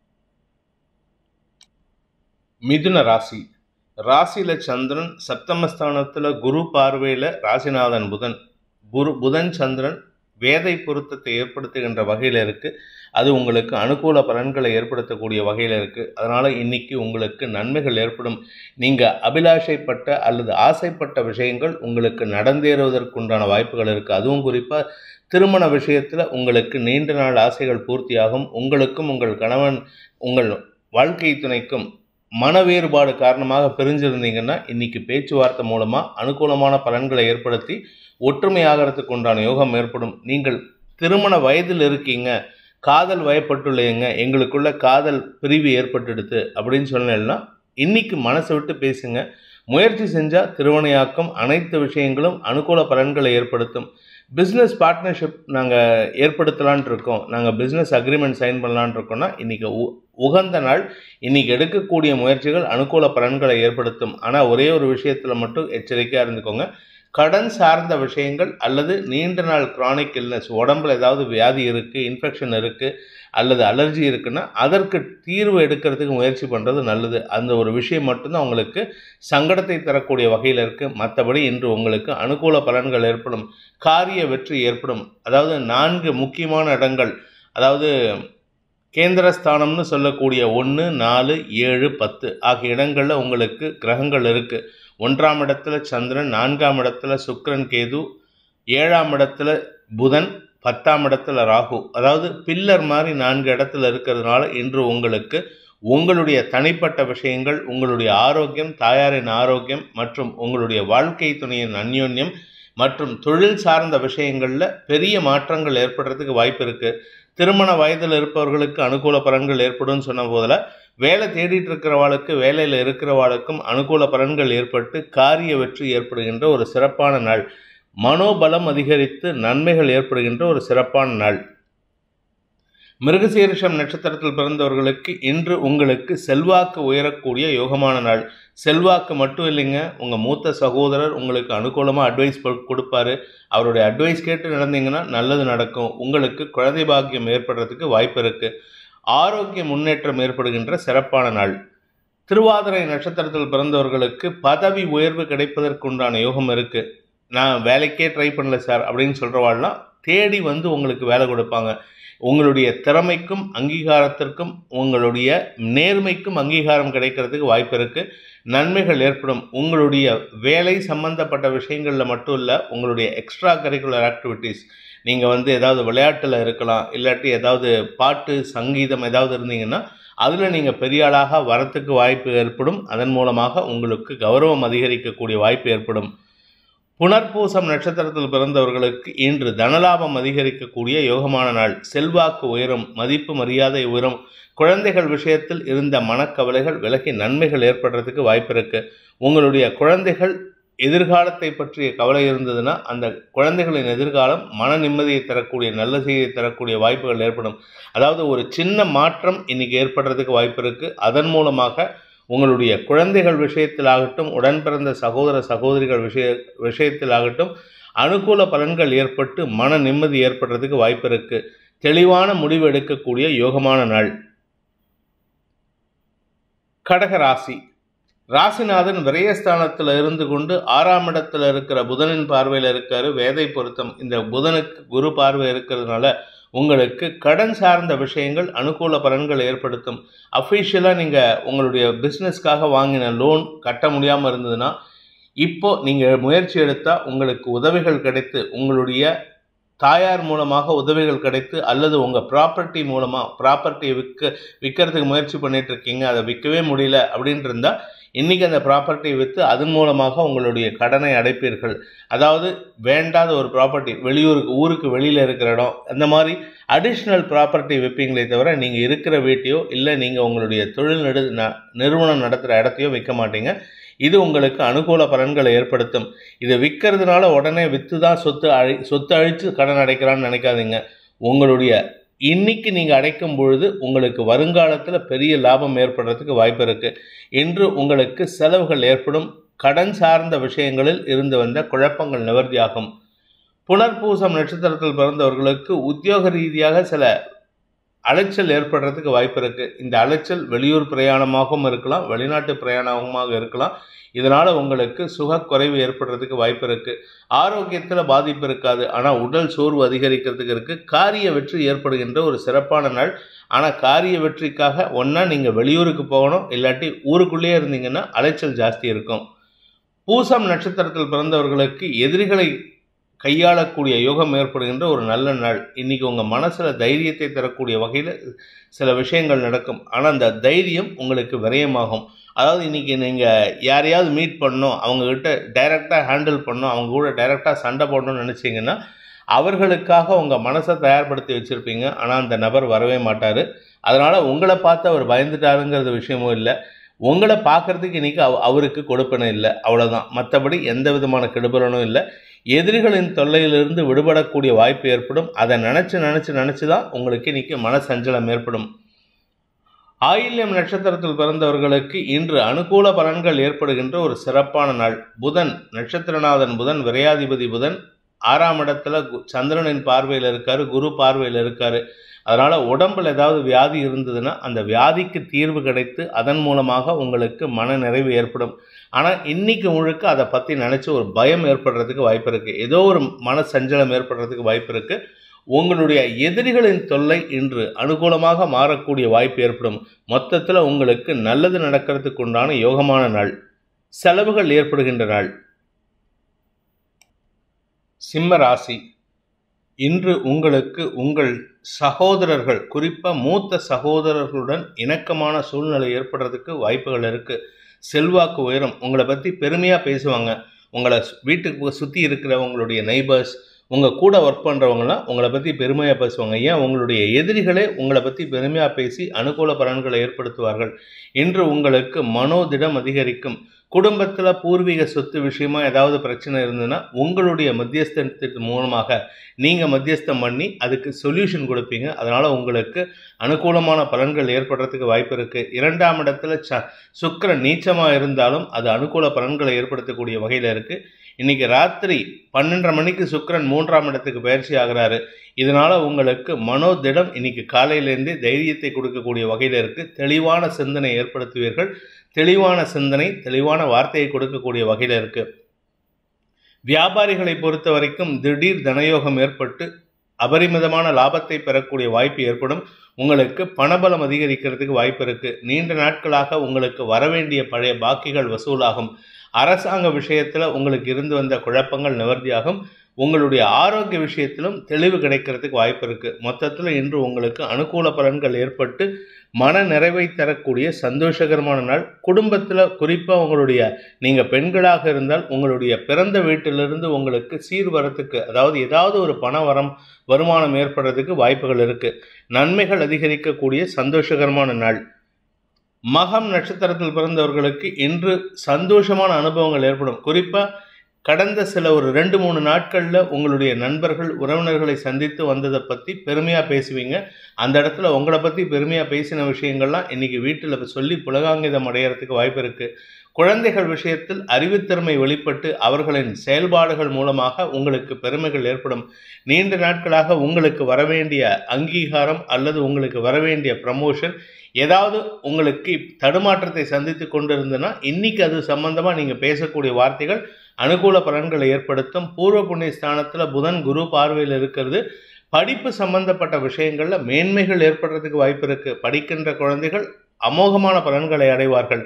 மிதுன ராசி ராசியில சந்திரன் சப்தமஸ்தானத்துல குரு பார்வையில ராசிநாதன் புதன் குரு புதன் சந்திரன் வேதை பொருத்தத்தை ஏற்படுத்துகின்ற வகையில் இருக்கு அது உங்களுக்கு அனுகூல பலன்களை ஏற்படுத்தக்கூடிய வகையில் இருக்கு அதனால இன்னைக்கு உங்களுக்கு நன்மைகள் ஏற்படும் நீங்க அபிலாஷைப்பட்ட அல்லது ஆசைப்பட்ட விஷயங்கள் உங்களுக்கு நடந்தேறுவதற்குண்டான வாய்ப்புகள் இருக்கு அதுவும் குறிப்பா திருமண விஷயத்துல உங்களுக்கு நீண்ட நாள் ஆசைகள் பூர்த்தியாகும் உங்களுக்கும் உங்கள் கணவன் உங்கள் வாழ்க்கை துணைக்கும் மன வேறுபாடு காரணமாக பிரிஞ்சிருந்தீங்கன்னா இன்னைக்கு பேச்சுவார்த்தை மூலமா அனுகூலமான பலன்களை ஏற்படுத்தி ஒற்றுமையாகிறதுக்கு உண்டான யோகம் ஏற்படும் நீங்கள் திருமண வயதில் இருக்கீங்க காதல் வயப்பட்டுள்ளீங்க எங்களுக்குள்ள காதல் பிரிவு ஏற்பட்டுடுது அப்படின்னு சொன்னேன்னா இன்னைக்கு மனசை விட்டு பேசுங்க முயற்சி செஞ்சால் திருவனையாக்கம் அனைத்து விஷயங்களும் அனுகூல பலன்களை ஏற்படுத்தும் பிஸ்னஸ் பார்ட்னர்ஷிப் நாங்கள் ஏற்படுத்தலான் இருக்கோம் நாங்கள் பிஸ்னஸ் அக்ரிமெண்ட் சைன் பண்ணலான் இருக்கோம்னா இன்றைக்கி உகந்த நாள் இன்றைக்கி எடுக்கக்கூடிய முயற்சிகள் அனுகூல பலன்களை ஏற்படுத்தும் ஆனால் ஒரே ஒரு விஷயத்தில் மட்டும் எச்சரிக்கையாக இருந்துக்கோங்க கடன் சார்ந்த விஷயங்கள் அல்லது நீண்ட நாள் கிரானிக் இல்னஸ் உடம்புல ஏதாவது வியாதி இருக்குது இன்ஃபெக்ஷன் இருக்குது அல்லது அலர்ஜி இருக்குன்னா அதற்கு தீர்வு எடுக்கிறதுக்கு முயற்சி பண்ணுறது நல்லது அந்த ஒரு விஷயம் மட்டும்தான் உங்களுக்கு சங்கடத்தை தரக்கூடிய வகையில் இருக்குது மற்றபடி இன்று உங்களுக்கு அனுகூல பலன்கள் ஏற்படும் காரிய வெற்றி ஏற்படும் அதாவது நான்கு முக்கியமான இடங்கள் அதாவது கேந்திரஸ்தானம்னு சொல்லக்கூடிய ஒன்று நாலு ஏழு பத்து ஆகிய இடங்களில் உங்களுக்கு கிரகங்கள் இருக்குது ஒன்றாம் இடத்துல சந்திரன் நான்காம் இடத்துல சுக்கிரன் கேது ஏழாம் இடத்துல புதன் பத்தாம் இடத்துல ராகு அதாவது பில்லர் மாதிரி நான்கு இடத்துல இருக்கிறதுனால இன்று உங்களுக்கு உங்களுடைய தனிப்பட்ட விஷயங்கள் உங்களுடைய ஆரோக்கியம் தாயாரின் ஆரோக்கியம் மற்றும் உங்களுடைய வாழ்க்கை துணையின் அந்யோன்யம் மற்றும் தொழில் சார்ந்த விஷயங்களில் பெரிய மாற்றங்கள் ஏற்படுறதுக்கு வாய்ப்பு இருக்குது திருமண வயதில் இருப்பவர்களுக்கு அனுகூல பலன்கள் ஏற்படும் சொன்ன போதில் வேலை தேடிட்டு இருக்கிறவாளுக்கு வேலையில் இருக்கிறவாளுக்கும் அனுகூல பலன்கள் ஏற்பட்டு காரிய வெற்றி ஏற்படுகின்ற ஒரு சிறப்பான நாள் மனோபலம் அதிகரித்து நன்மைகள் ஏற்படுகின்ற ஒரு சிறப்பான நாள் மிருகசீரிஷம் நட்சத்திரத்தில் பிறந்தவர்களுக்கு இன்று உங்களுக்கு செல்வாக்கு உயரக்கூடிய யோகமான நாள் செல்வாக்கு மட்டும் இல்லைங்க உங்கள் மூத்த சகோதரர் உங்களுக்கு அனுகூலமாக அட்வைஸ் கொடுப்பாரு அவருடைய அட்வைஸ் கேட்டு நடந்தீங்கன்னா நல்லது நடக்கும் உங்களுக்கு குழந்தை பாக்கியம் ஏற்படுறதுக்கு வாய்ப்பு இருக்குது ஆரோக்கிய முன்னேற்றம் ஏற்படுகின்ற சிறப்பான நாள் திருவாதிரை நட்சத்திரத்தில் பிறந்தவர்களுக்கு பதவி உயர்வு கிடைப்பதற்குண்டான யோகம் இருக்குது நான் வேலைக்கே ட்ரை பண்ணல சார் அப்படின்னு சொல்கிறவாள்லாம் தேடி வந்து உங்களுக்கு வேலை கொடுப்பாங்க உங்களுடைய திறமைக்கும் அங்கீகாரத்திற்கும் உங்களுடைய நேர்மைக்கும் அங்கீகாரம் கிடைக்கிறதுக்கு வாய்ப்பு இருக்குது நன்மைகள் ஏற்படும் உங்களுடைய வேலை சம்பந்தப்பட்ட விஷயங்களில் மட்டும் இல்லை உங்களுடைய எக்ஸ்ட்ரா கரிக்குலர் ஆக்டிவிட்டீஸ் நீங்கள் வந்து ஏதாவது விளையாட்டில் இருக்கலாம் இல்லாட்டி ஏதாவது பாட்டு சங்கீதம் ஏதாவது இருந்தீங்கன்னா அதில் நீங்கள் பெரிய ஆளாக வரத்துக்கு வாய்ப்பு ஏற்படும் அதன் மூலமாக உங்களுக்கு கௌரவம் அதிகரிக்கக்கூடிய வாய்ப்பு ஏற்படும் புனர்பூசம் நட்சத்திரத்தில் பிறந்தவர்களுக்கு இன்று தனலாபம் அதிகரிக்கக்கூடிய யோகமான நாள் செல்வாக்கு உயரும் மதிப்பு மரியாதை உயரும் குழந்தைகள் விஷயத்தில் இருந்த மனக்கவலைகள் விலகி நன்மைகள் ஏற்படுறதுக்கு வாய்ப்பு இருக்கு உங்களுடைய குழந்தைகள் எதிர்காலத்தை பற்றிய கவலை இருந்ததுன்னா அந்த குழந்தைகளின் எதிர்காலம் மன நிம்மதியை தரக்கூடிய நல்ல செய்தியை தரக்கூடிய வாய்ப்புகள் ஏற்படும் அதாவது ஒரு சின்ன மாற்றம் இன்னைக்கு ஏற்படுறதுக்கு வாய்ப்பு இருக்கு அதன் மூலமாக உங்களுடைய குழந்தைகள் விஷயத்திலாகட்டும் உடன் பிறந்த சகோதர சகோதரிகள் விஷய விஷயத்திலாகட்டும் அனுகூல பலன்கள் ஏற்பட்டு மன நிம்மதி ஏற்படுறதுக்கு வாய்ப்பு இருக்கு தெளிவான முடிவு எடுக்கக்கூடிய யோகமான நாள் கடக ராசி ராசிநாதன் விரயஸ்தானத்தில் இருந்து கொண்டு ஆறாம் இடத்துல இருக்கிற புதனின் பார்வையில் இருக்காரு வேதை பொருத்தம் இந்த புதனுக்கு குரு பார்வை இருக்கிறதுனால உங்களுக்கு கடன் சார்ந்த விஷயங்கள் அனுகூல பலன்கள் ஏற்படுத்தும் அஃபிஷியலாக நீங்கள் உங்களுடைய பிஸ்னஸ்க்காக வாங்கின லோன் கட்ட முடியாமல் இருந்ததுன்னா இப்போ நீங்கள் முயற்சி எடுத்தால் உங்களுக்கு உதவிகள் கிடைத்து உங்களுடைய தாயார் மூலமாக உதவிகள் கிடைத்து அல்லது உங்கள் ப்ராப்பர்ட்டி மூலமாக ப்ராப்பர்ட்டியை விற்க விற்கிறதுக்கு முயற்சி பண்ணிட்டு இருக்கீங்க அதை விற்கவே முடியல அப்படின்ட்டு இருந்தால் இன்றைக்கி அந்த ப்ராப்பர்ட்டியை விற்று அதன் மூலமாக உங்களுடைய கடனை அடைப்பீர்கள் அதாவது வேண்டாத ஒரு ப்ராப்பர்ட்டி வெளியூருக்கு ஊருக்கு வெளியில் இருக்கிற இடம் அந்த மாதிரி அடிஷ்னல் ப்ராப்பர்ட்டி விற்பீங்களே தவிர நீங்கள் இருக்கிற வீட்டையோ இல்லை நீங்கள் உங்களுடைய தொழில் நடு ந நிறுவனம் நடத்துகிற இடத்தையோ விற்க மாட்டீங்க இது உங்களுக்கு அனுகூல பலன்களை ஏற்படுத்தும் இதை விற்கிறதுனால உடனே விற்று தான் சொத்து அழி சொத்து அழித்து கடன் அடைக்கலான்னு நினைக்காதீங்க உங்களுடைய இன்னைக்கு நீங்கள் அடைக்கும் பொழுது உங்களுக்கு வருங்காலத்தில் பெரிய லாபம் ஏற்படுறதுக்கு வாய்ப்பு இருக்குது இன்று உங்களுக்கு செலவுகள் ஏற்படும் கடன் சார்ந்த விஷயங்களில் இருந்து வந்த குழப்பங்கள் நிவர்த்தியாகும் புனர்பூசம் நட்சத்திரத்தில் பிறந்தவர்களுக்கு உத்தியோக ரீதியாக சில அலைச்சல் ஏற்படுறதுக்கு வாய்ப்பு இருக்கு இந்த அலைச்சல் வெளியூர் பிரயாணமாகவும் இருக்கலாம் வெளிநாட்டு பிரயாணமாக இருக்கலாம் இதனால உங்களுக்கு சுகக்குறைவு ஏற்படுறதுக்கு வாய்ப்பு இருக்கு ஆரோக்கியத்தில் பாதிப்பு இருக்காது ஆனால் உடல் சோர்வு அதிகரிக்கிறதுக்கு இருக்கு காரிய வெற்றி ஏற்படுகின்ற ஒரு சிறப்பான நாள் ஆனால் காரிய வெற்றிக்காக ஒன்றா நீங்கள் வெளியூருக்கு போகணும் இல்லாட்டி ஊருக்குள்ளேயே இருந்தீங்கன்னா அலைச்சல் ஜாஸ்தி இருக்கும் பூசம் நட்சத்திரத்தில் பிறந்தவர்களுக்கு எதிரிகளை கையாளக்கூடிய யோகம் ஏற்படுகின்ற ஒரு நல்ல நாள் இன்னைக்கு உங்கள் மனசில் தைரியத்தை தரக்கூடிய வகையில் சில விஷயங்கள் நடக்கும் ஆனால் அந்த தைரியம் உங்களுக்கு விரயமாகும் அதாவது இன்னைக்கு நீங்கள் யாரையாவது மீட் பண்ணணும் அவங்கக்கிட்ட டைரெக்டாக ஹேண்டில் பண்ணணும் அவங்க கூட டைரெக்டாக சண்டை போடணும்னு நினச்சிங்கன்னா அவர்களுக்காக உங்கள் மனசை தயார்படுத்தி வச்சுருப்பீங்க ஆனால் அந்த நபர் வரவே மாட்டார் அதனால் உங்களை பார்த்து அவர் பயந்துட்டாருங்கிறது விஷயமும் இல்லை உங்களை பார்க்குறதுக்கு இன்றைக்கி அவ அவருக்கு கொடுப்பனும் இல்லை அவ்வளோதான் மற்றபடி எந்த விதமான கெடுபலனும் இல்லை எதிரிகளின் தொல்லையிலிருந்து விடுபடக்கூடிய வாய்ப்பு ஏற்படும் அதை நினச்சி நினச்சி நினச்சி தான் உங்களுக்கு இன்றைக்கி மனசஞ்சலம் ஏற்படும் ஆயில்யம் நட்சத்திரத்தில் பிறந்தவர்களுக்கு இன்று அனுகூல பலன்கள் ஏற்படுகின்ற ஒரு சிறப்பான நாள் புதன் நட்சத்திரநாதன் புதன் விரையாதிபதி புதன் ஆறாம் இடத்துல கு- சந்திரனின் பார்வையில் இருக்காரு குரு பார்வையில் இருக்காரு அதனால உடம்புல ஏதாவது வியாதி இருந்ததுன்னா அந்த வியாதிக்கு தீர்வு கிடைத்து அதன் மூலமாக உங்களுக்கு மன நிறைவு ஏற்படும் ஆனால் இன்னைக்கு முழுக்க அதை பற்றி நினச்சி ஒரு பயம் ஏற்படுறதுக்கு வாய்ப்பு இருக்குது ஏதோ ஒரு மன சஞ்சலம் ஏற்படுறதுக்கு வாய்ப்பு இருக்குது உங்களுடைய எதிரிகளின் தொல்லை இன்று அனுகூலமாக மாறக்கூடிய வாய்ப்பு ஏற்படும் மொத்தத்தில் உங்களுக்கு நல்லது நடக்கிறதுக்கு உண்டான யோகமான நாள் செலவுகள் ஏற்படுகின்ற நாள் சிம்ம ராசி இன்று உங்களுக்கு உங்கள் சகோதரர்கள் குறிப்பாக மூத்த சகோதரர்களுடன் இணக்கமான சூழ்நிலை ஏற்படுறதுக்கு வாய்ப்புகள் இருக்குது செல்வாக்கு உயரும் உங்களை பற்றி பெருமையாக பேசுவாங்க உங்களை சு- வீட்டுக்கு சுற்றி இருக்கிற உங்களுடைய நெய்பர்ஸ் உங்கள் கூட ஒர்க் பண்ணுறவங்களாம் உங்களை பற்றி பெருமையாக பேசுவாங்க ஏன் உங்களுடைய எதிரிகளே உங்களை பற்றி பெருமையாக பேசி அனுகூல பலன்களை ஏற்படுத்துவார்கள் இன்று உங்களுக்கு மனோதிடம் அதிகரிக்கும் குடும்பத்தில் பூர்வீக சொத்து விஷயமா ஏதாவது பிரச்சனை இருந்ததுன்னா உங்களுடைய மத்தியஸ்தத்தின் மூலமாக நீங்கள் மத்தியஸ்தம் பண்ணி அதுக்கு சொல்யூஷன் கொடுப்பீங்க அதனால் உங்களுக்கு அனுகூலமான பலன்கள் ஏற்படுறதுக்கு வாய்ப்பு இருக்குது இரண்டாம் இடத்துல ச சுக்கிரன் நீச்சமாக இருந்தாலும் அது அனுகூல பலன்களை ஏற்படுத்தக்கூடிய வகையில் இருக்குது இன்னைக்கு ராத்திரி பன்னெண்டரை மணிக்கு சுக்கிரன் மூன்றாம் இடத்துக்கு பயிற்சி ஆகிறாரு இதனால உங்களுக்கு மனோதிடம் இன்னைக்கு காலையிலேருந்தே தைரியத்தை கொடுக்கக்கூடிய வகையில் இருக்கு தெளிவான சிந்தனை ஏற்படுத்துவீர்கள் தெளிவான சிந்தனை தெளிவான வார்த்தையை கொடுக்கக்கூடிய வகையில் இருக்கு வியாபாரிகளை பொறுத்த வரைக்கும் திடீர் தனயோகம் ஏற்பட்டு அபரிமிதமான லாபத்தை பெறக்கூடிய வாய்ப்பு ஏற்படும் உங்களுக்கு பணபலம் அதிகரிக்கிறதுக்கு வாய்ப்பு இருக்கு நீண்ட நாட்களாக உங்களுக்கு வரவேண்டிய பழைய பாக்கிகள் வசூலாகும் அரசாங்க விஷயத்தில் உங்களுக்கு இருந்து வந்த குழப்பங்கள் நிவர்த்தியாகும் உங்களுடைய ஆரோக்கிய விஷயத்திலும் தெளிவு கிடைக்கிறதுக்கு வாய்ப்பு இருக்கு மொத்தத்தில் இன்று உங்களுக்கு அனுகூல பலன்கள் ஏற்பட்டு மன நிறைவை தரக்கூடிய சந்தோஷகரமான நாள் குடும்பத்தில் குறிப்பாக உங்களுடைய நீங்கள் பெண்களாக இருந்தால் உங்களுடைய பிறந்த வீட்டிலிருந்து உங்களுக்கு சீர் வரத்துக்கு அதாவது ஏதாவது ஒரு பண வரம் வருமானம் ஏற்படுறதுக்கு வாய்ப்புகள் இருக்கு நன்மைகள் அதிகரிக்கக்கூடிய சந்தோஷகரமான நாள் மகம் நட்சத்திரத்தில் பிறந்தவர்களுக்கு இன்று சந்தோஷமான அனுபவங்கள் ஏற்படும் குறிப்பாக கடந்த சில ஒரு ரெண்டு மூணு நாட்களில் உங்களுடைய நண்பர்கள் உறவினர்களை சந்தித்து வந்ததை பற்றி பெருமையாக பேசுவீங்க அந்த இடத்துல உங்களை பற்றி பெருமையாக பேசின விஷயங்கள்லாம் இன்னைக்கு வீட்டில் சொல்லி புலகாங்கிதம் அடையிறதுக்கு வாய்ப்பு இருக்குது குழந்தைகள் விஷயத்தில் அறிவுத்திறமை வெளிப்பட்டு அவர்களின் செயல்பாடுகள் மூலமாக உங்களுக்கு பெருமைகள் ஏற்படும் நீண்ட நாட்களாக உங்களுக்கு வரவேண்டிய அங்கீகாரம் அல்லது உங்களுக்கு வரவேண்டிய ப்ரமோஷன் ஏதாவது உங்களுக்கு தடுமாற்றத்தை சந்தித்து கொண்டிருந்தனா இன்னைக்கு அது சம்பந்தமாக நீங்கள் பேசக்கூடிய வார்த்தைகள் அனுகூல பலன்களை ஏற்படுத்தும் பூர்வ புண்ணிய ஸ்தானத்தில் புதன் குரு பார்வையில் இருக்கிறது படிப்பு சம்பந்தப்பட்ட விஷயங்களில் மேன்மைகள் ஏற்படுறதுக்கு வாய்ப்பு இருக்கு படிக்கின்ற குழந்தைகள் அமோகமான பலன்களை அடைவார்கள்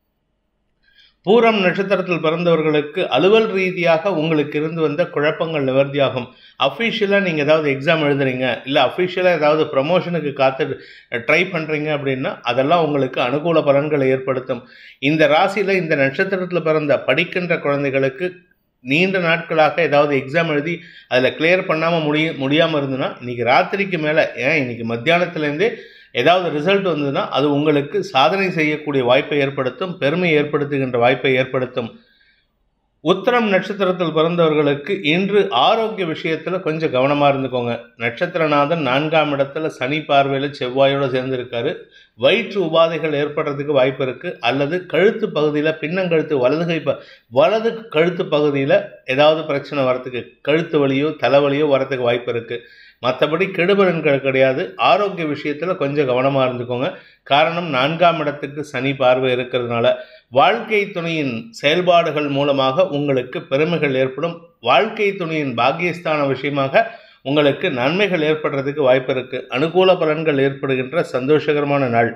பூரம் நட்சத்திரத்தில் பிறந்தவர்களுக்கு அலுவல் ரீதியாக உங்களுக்கு இருந்து வந்த குழப்பங்கள் நிவர்த்தியாகும் அஃபிஷியலாக நீங்கள் ஏதாவது எக்ஸாம் எழுதுறீங்க இல்லை அஃபிஷியலாக ஏதாவது ப்ரமோஷனுக்கு காத்து ட்ரை பண்ணுறீங்க அப்படின்னா அதெல்லாம் உங்களுக்கு அனுகூல பலன்களை ஏற்படுத்தும் இந்த ராசியில் இந்த நட்சத்திரத்தில் பிறந்த படிக்கின்ற குழந்தைகளுக்கு நீண்ட நாட்களாக ஏதாவது எக்ஸாம் எழுதி அதில் கிளியர் பண்ணாமல் முடிய முடியாமல் இருந்ததுன்னா இன்றைக்கி ராத்திரிக்கு மேலே ஏன் இன்றைக்கி மத்தியானத்துலேருந்தே ஏதாவது ரிசல்ட் வந்ததுன்னா அது உங்களுக்கு சாதனை செய்யக்கூடிய வாய்ப்பை ஏற்படுத்தும் பெருமை ஏற்படுத்துகின்ற வாய்ப்பை ஏற்படுத்தும் உத்தரம் நட்சத்திரத்தில் பிறந்தவர்களுக்கு இன்று ஆரோக்கிய விஷயத்தில் கொஞ்சம் கவனமாக இருந்துக்கோங்க நட்சத்திரநாதன் நான்காம் இடத்துல சனி பார்வையில் செவ்வாயோடு சேர்ந்துருக்காரு வயிற்று உபாதைகள் ஏற்படுறதுக்கு வாய்ப்பு இருக்குது அல்லது கழுத்து பகுதியில் பின்னங்கழுத்து வலது கை ப வலது கழுத்து பகுதியில் ஏதாவது பிரச்சனை வரத்துக்கு கழுத்து வலியோ தலைவலியோ வரத்துக்கு வாய்ப்பு இருக்குது மற்றபடி கெடுபலன்கள் கிடையாது ஆரோக்கிய விஷயத்தில் கொஞ்சம் கவனமாக இருந்துக்கோங்க காரணம் நான்காம் இடத்துக்கு சனி பார்வை இருக்கிறதுனால வாழ்க்கை துணையின் செயல்பாடுகள் மூலமாக உங்களுக்கு பெருமைகள் ஏற்படும் வாழ்க்கை துணையின் பாக்கியஸ்தான விஷயமாக உங்களுக்கு நன்மைகள் ஏற்படுறதுக்கு வாய்ப்பு இருக்கு அனுகூல பலன்கள் ஏற்படுகின்ற சந்தோஷகரமான நாள்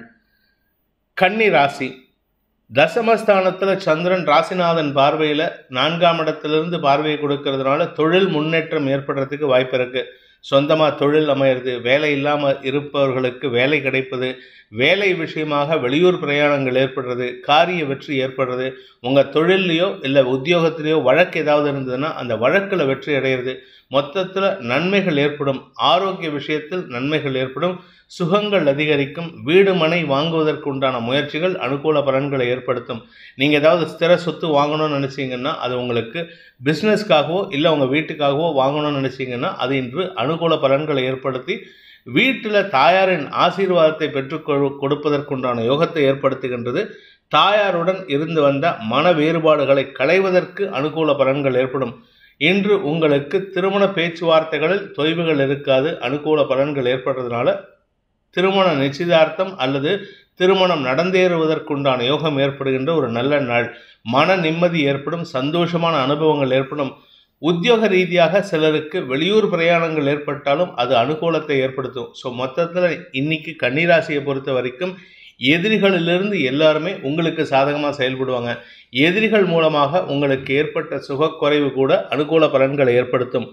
கன்னி ராசி தசமஸ்தானத்தில் சந்திரன் ராசிநாதன் பார்வையில் நான்காம் இடத்திலிருந்து பார்வையை கொடுக்கறதுனால தொழில் முன்னேற்றம் ஏற்படுறதுக்கு வாய்ப்பு இருக்கு சொந்தமாக தொழில் அமையிறது வேலை இல்லாமல் இருப்பவர்களுக்கு வேலை கிடைப்பது வேலை விஷயமாக வெளியூர் பிரயாணங்கள் ஏற்படுறது காரிய வெற்றி ஏற்படுறது உங்கள் தொழில்லையோ இல்லை உத்தியோகத்திலேயோ வழக்கு ஏதாவது இருந்ததுன்னா அந்த வழக்கில் வெற்றி அடையிறது மொத்தத்தில் நன்மைகள் ஏற்படும் ஆரோக்கிய விஷயத்தில் நன்மைகள் ஏற்படும் சுகங்கள் அதிகரிக்கும் வீடு மனை வாங்குவதற்கு உண்டான முயற்சிகள் அனுகூல பலன்களை ஏற்படுத்தும் நீங்கள் ஏதாவது ஸ்திர சொத்து வாங்கணும்னு நினச்சிங்கன்னா அது உங்களுக்கு பிஸ்னஸ்க்காகவோ இல்லை உங்கள் வீட்டுக்காகவோ வாங்கணும்னு நினச்சிங்கன்னா அது இன்று அனுகூல பலன்களை ஏற்படுத்தி வீட்டில் தாயாரின் ஆசீர்வாதத்தை பெற்றுக் கொடுப்பதற்குண்டான யோகத்தை ஏற்படுத்துகின்றது தாயாருடன் இருந்து வந்த மன வேறுபாடுகளை களைவதற்கு அனுகூல பலன்கள் ஏற்படும் இன்று உங்களுக்கு திருமண பேச்சுவார்த்தைகளில் தொய்வுகள் இருக்காது அனுகூல பலன்கள் ஏற்படுறதுனால திருமண நிச்சயதார்த்தம் அல்லது திருமணம் நடந்தேறுவதற்குண்டான யோகம் ஏற்படுகின்ற ஒரு நல்ல நாள் மன நிம்மதி ஏற்படும் சந்தோஷமான அனுபவங்கள் ஏற்படும் உத்தியோக ரீதியாக சிலருக்கு வெளியூர் பிரயாணங்கள் ஏற்பட்டாலும் அது அனுகூலத்தை ஏற்படுத்தும் ஸோ மொத்தத்தில் இன்னைக்கு கன்னிராசியை பொறுத்த வரைக்கும் எதிரிகளிலிருந்து எல்லாருமே உங்களுக்கு சாதகமாக செயல்படுவாங்க எதிரிகள் மூலமாக உங்களுக்கு ஏற்பட்ட சுகக்குறைவு கூட அனுகூல பலன்களை ஏற்படுத்தும்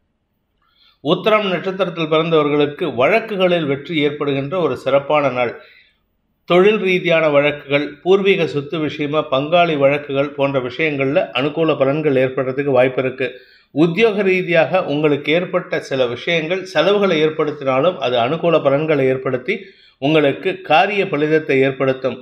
உத்தரம் நட்சத்திரத்தில் பிறந்தவர்களுக்கு வழக்குகளில் வெற்றி ஏற்படுகின்ற ஒரு சிறப்பான நாள் தொழில் ரீதியான வழக்குகள் பூர்வீக சொத்து விஷயமா பங்காளி வழக்குகள் போன்ற விஷயங்களில் அனுகூல பலன்கள் ஏற்படுறதுக்கு வாய்ப்பு இருக்குது உத்தியோக ரீதியாக உங்களுக்கு ஏற்பட்ட சில விஷயங்கள் செலவுகளை ஏற்படுத்தினாலும் அது அனுகூல பலன்களை ஏற்படுத்தி உங்களுக்கு காரிய பலிதத்தை ஏற்படுத்தும்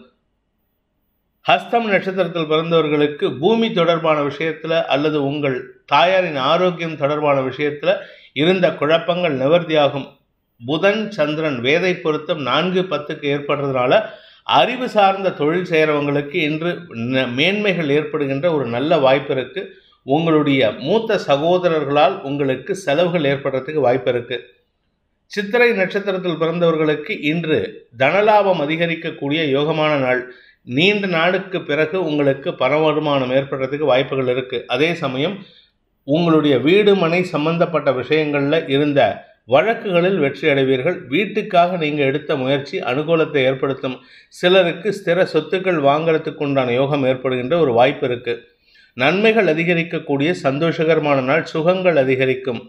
ஹஸ்தம் நட்சத்திரத்தில் பிறந்தவர்களுக்கு பூமி தொடர்பான விஷயத்தில் அல்லது உங்கள் தாயாரின் ஆரோக்கியம் தொடர்பான விஷயத்தில் இருந்த குழப்பங்கள் நிவர்த்தியாகும் புதன் சந்திரன் வேதை பொருத்தம் நான்கு பத்துக்கு ஏற்படுறதுனால அறிவு சார்ந்த தொழில் செய்கிறவங்களுக்கு இன்று மேன்மைகள் ஏற்படுகின்ற ஒரு நல்ல வாய்ப்பு இருக்குது உங்களுடைய மூத்த சகோதரர்களால் உங்களுக்கு செலவுகள் ஏற்படுறதுக்கு வாய்ப்பு இருக்குது சித்திரை நட்சத்திரத்தில் பிறந்தவர்களுக்கு இன்று தனலாபம் அதிகரிக்கக்கூடிய யோகமான நாள் நீண்ட நாளுக்கு பிறகு உங்களுக்கு பண வருமானம் ஏற்படுறதுக்கு வாய்ப்புகள் இருக்குது அதே சமயம் உங்களுடைய வீடு மனை சம்பந்தப்பட்ட விஷயங்களில் இருந்த வழக்குகளில் வெற்றி அடைவீர்கள் வீட்டுக்காக நீங்கள் எடுத்த முயற்சி அனுகூலத்தை ஏற்படுத்தும் சிலருக்கு ஸ்திர சொத்துக்கள் வாங்கிறதுக்கு உண்டான யோகம் ஏற்படுகின்ற ஒரு வாய்ப்பு இருக்குது நன்மைகள் அதிகரிக்கக்கூடிய சந்தோஷகரமான நாள் சுகங்கள் அதிகரிக்கும்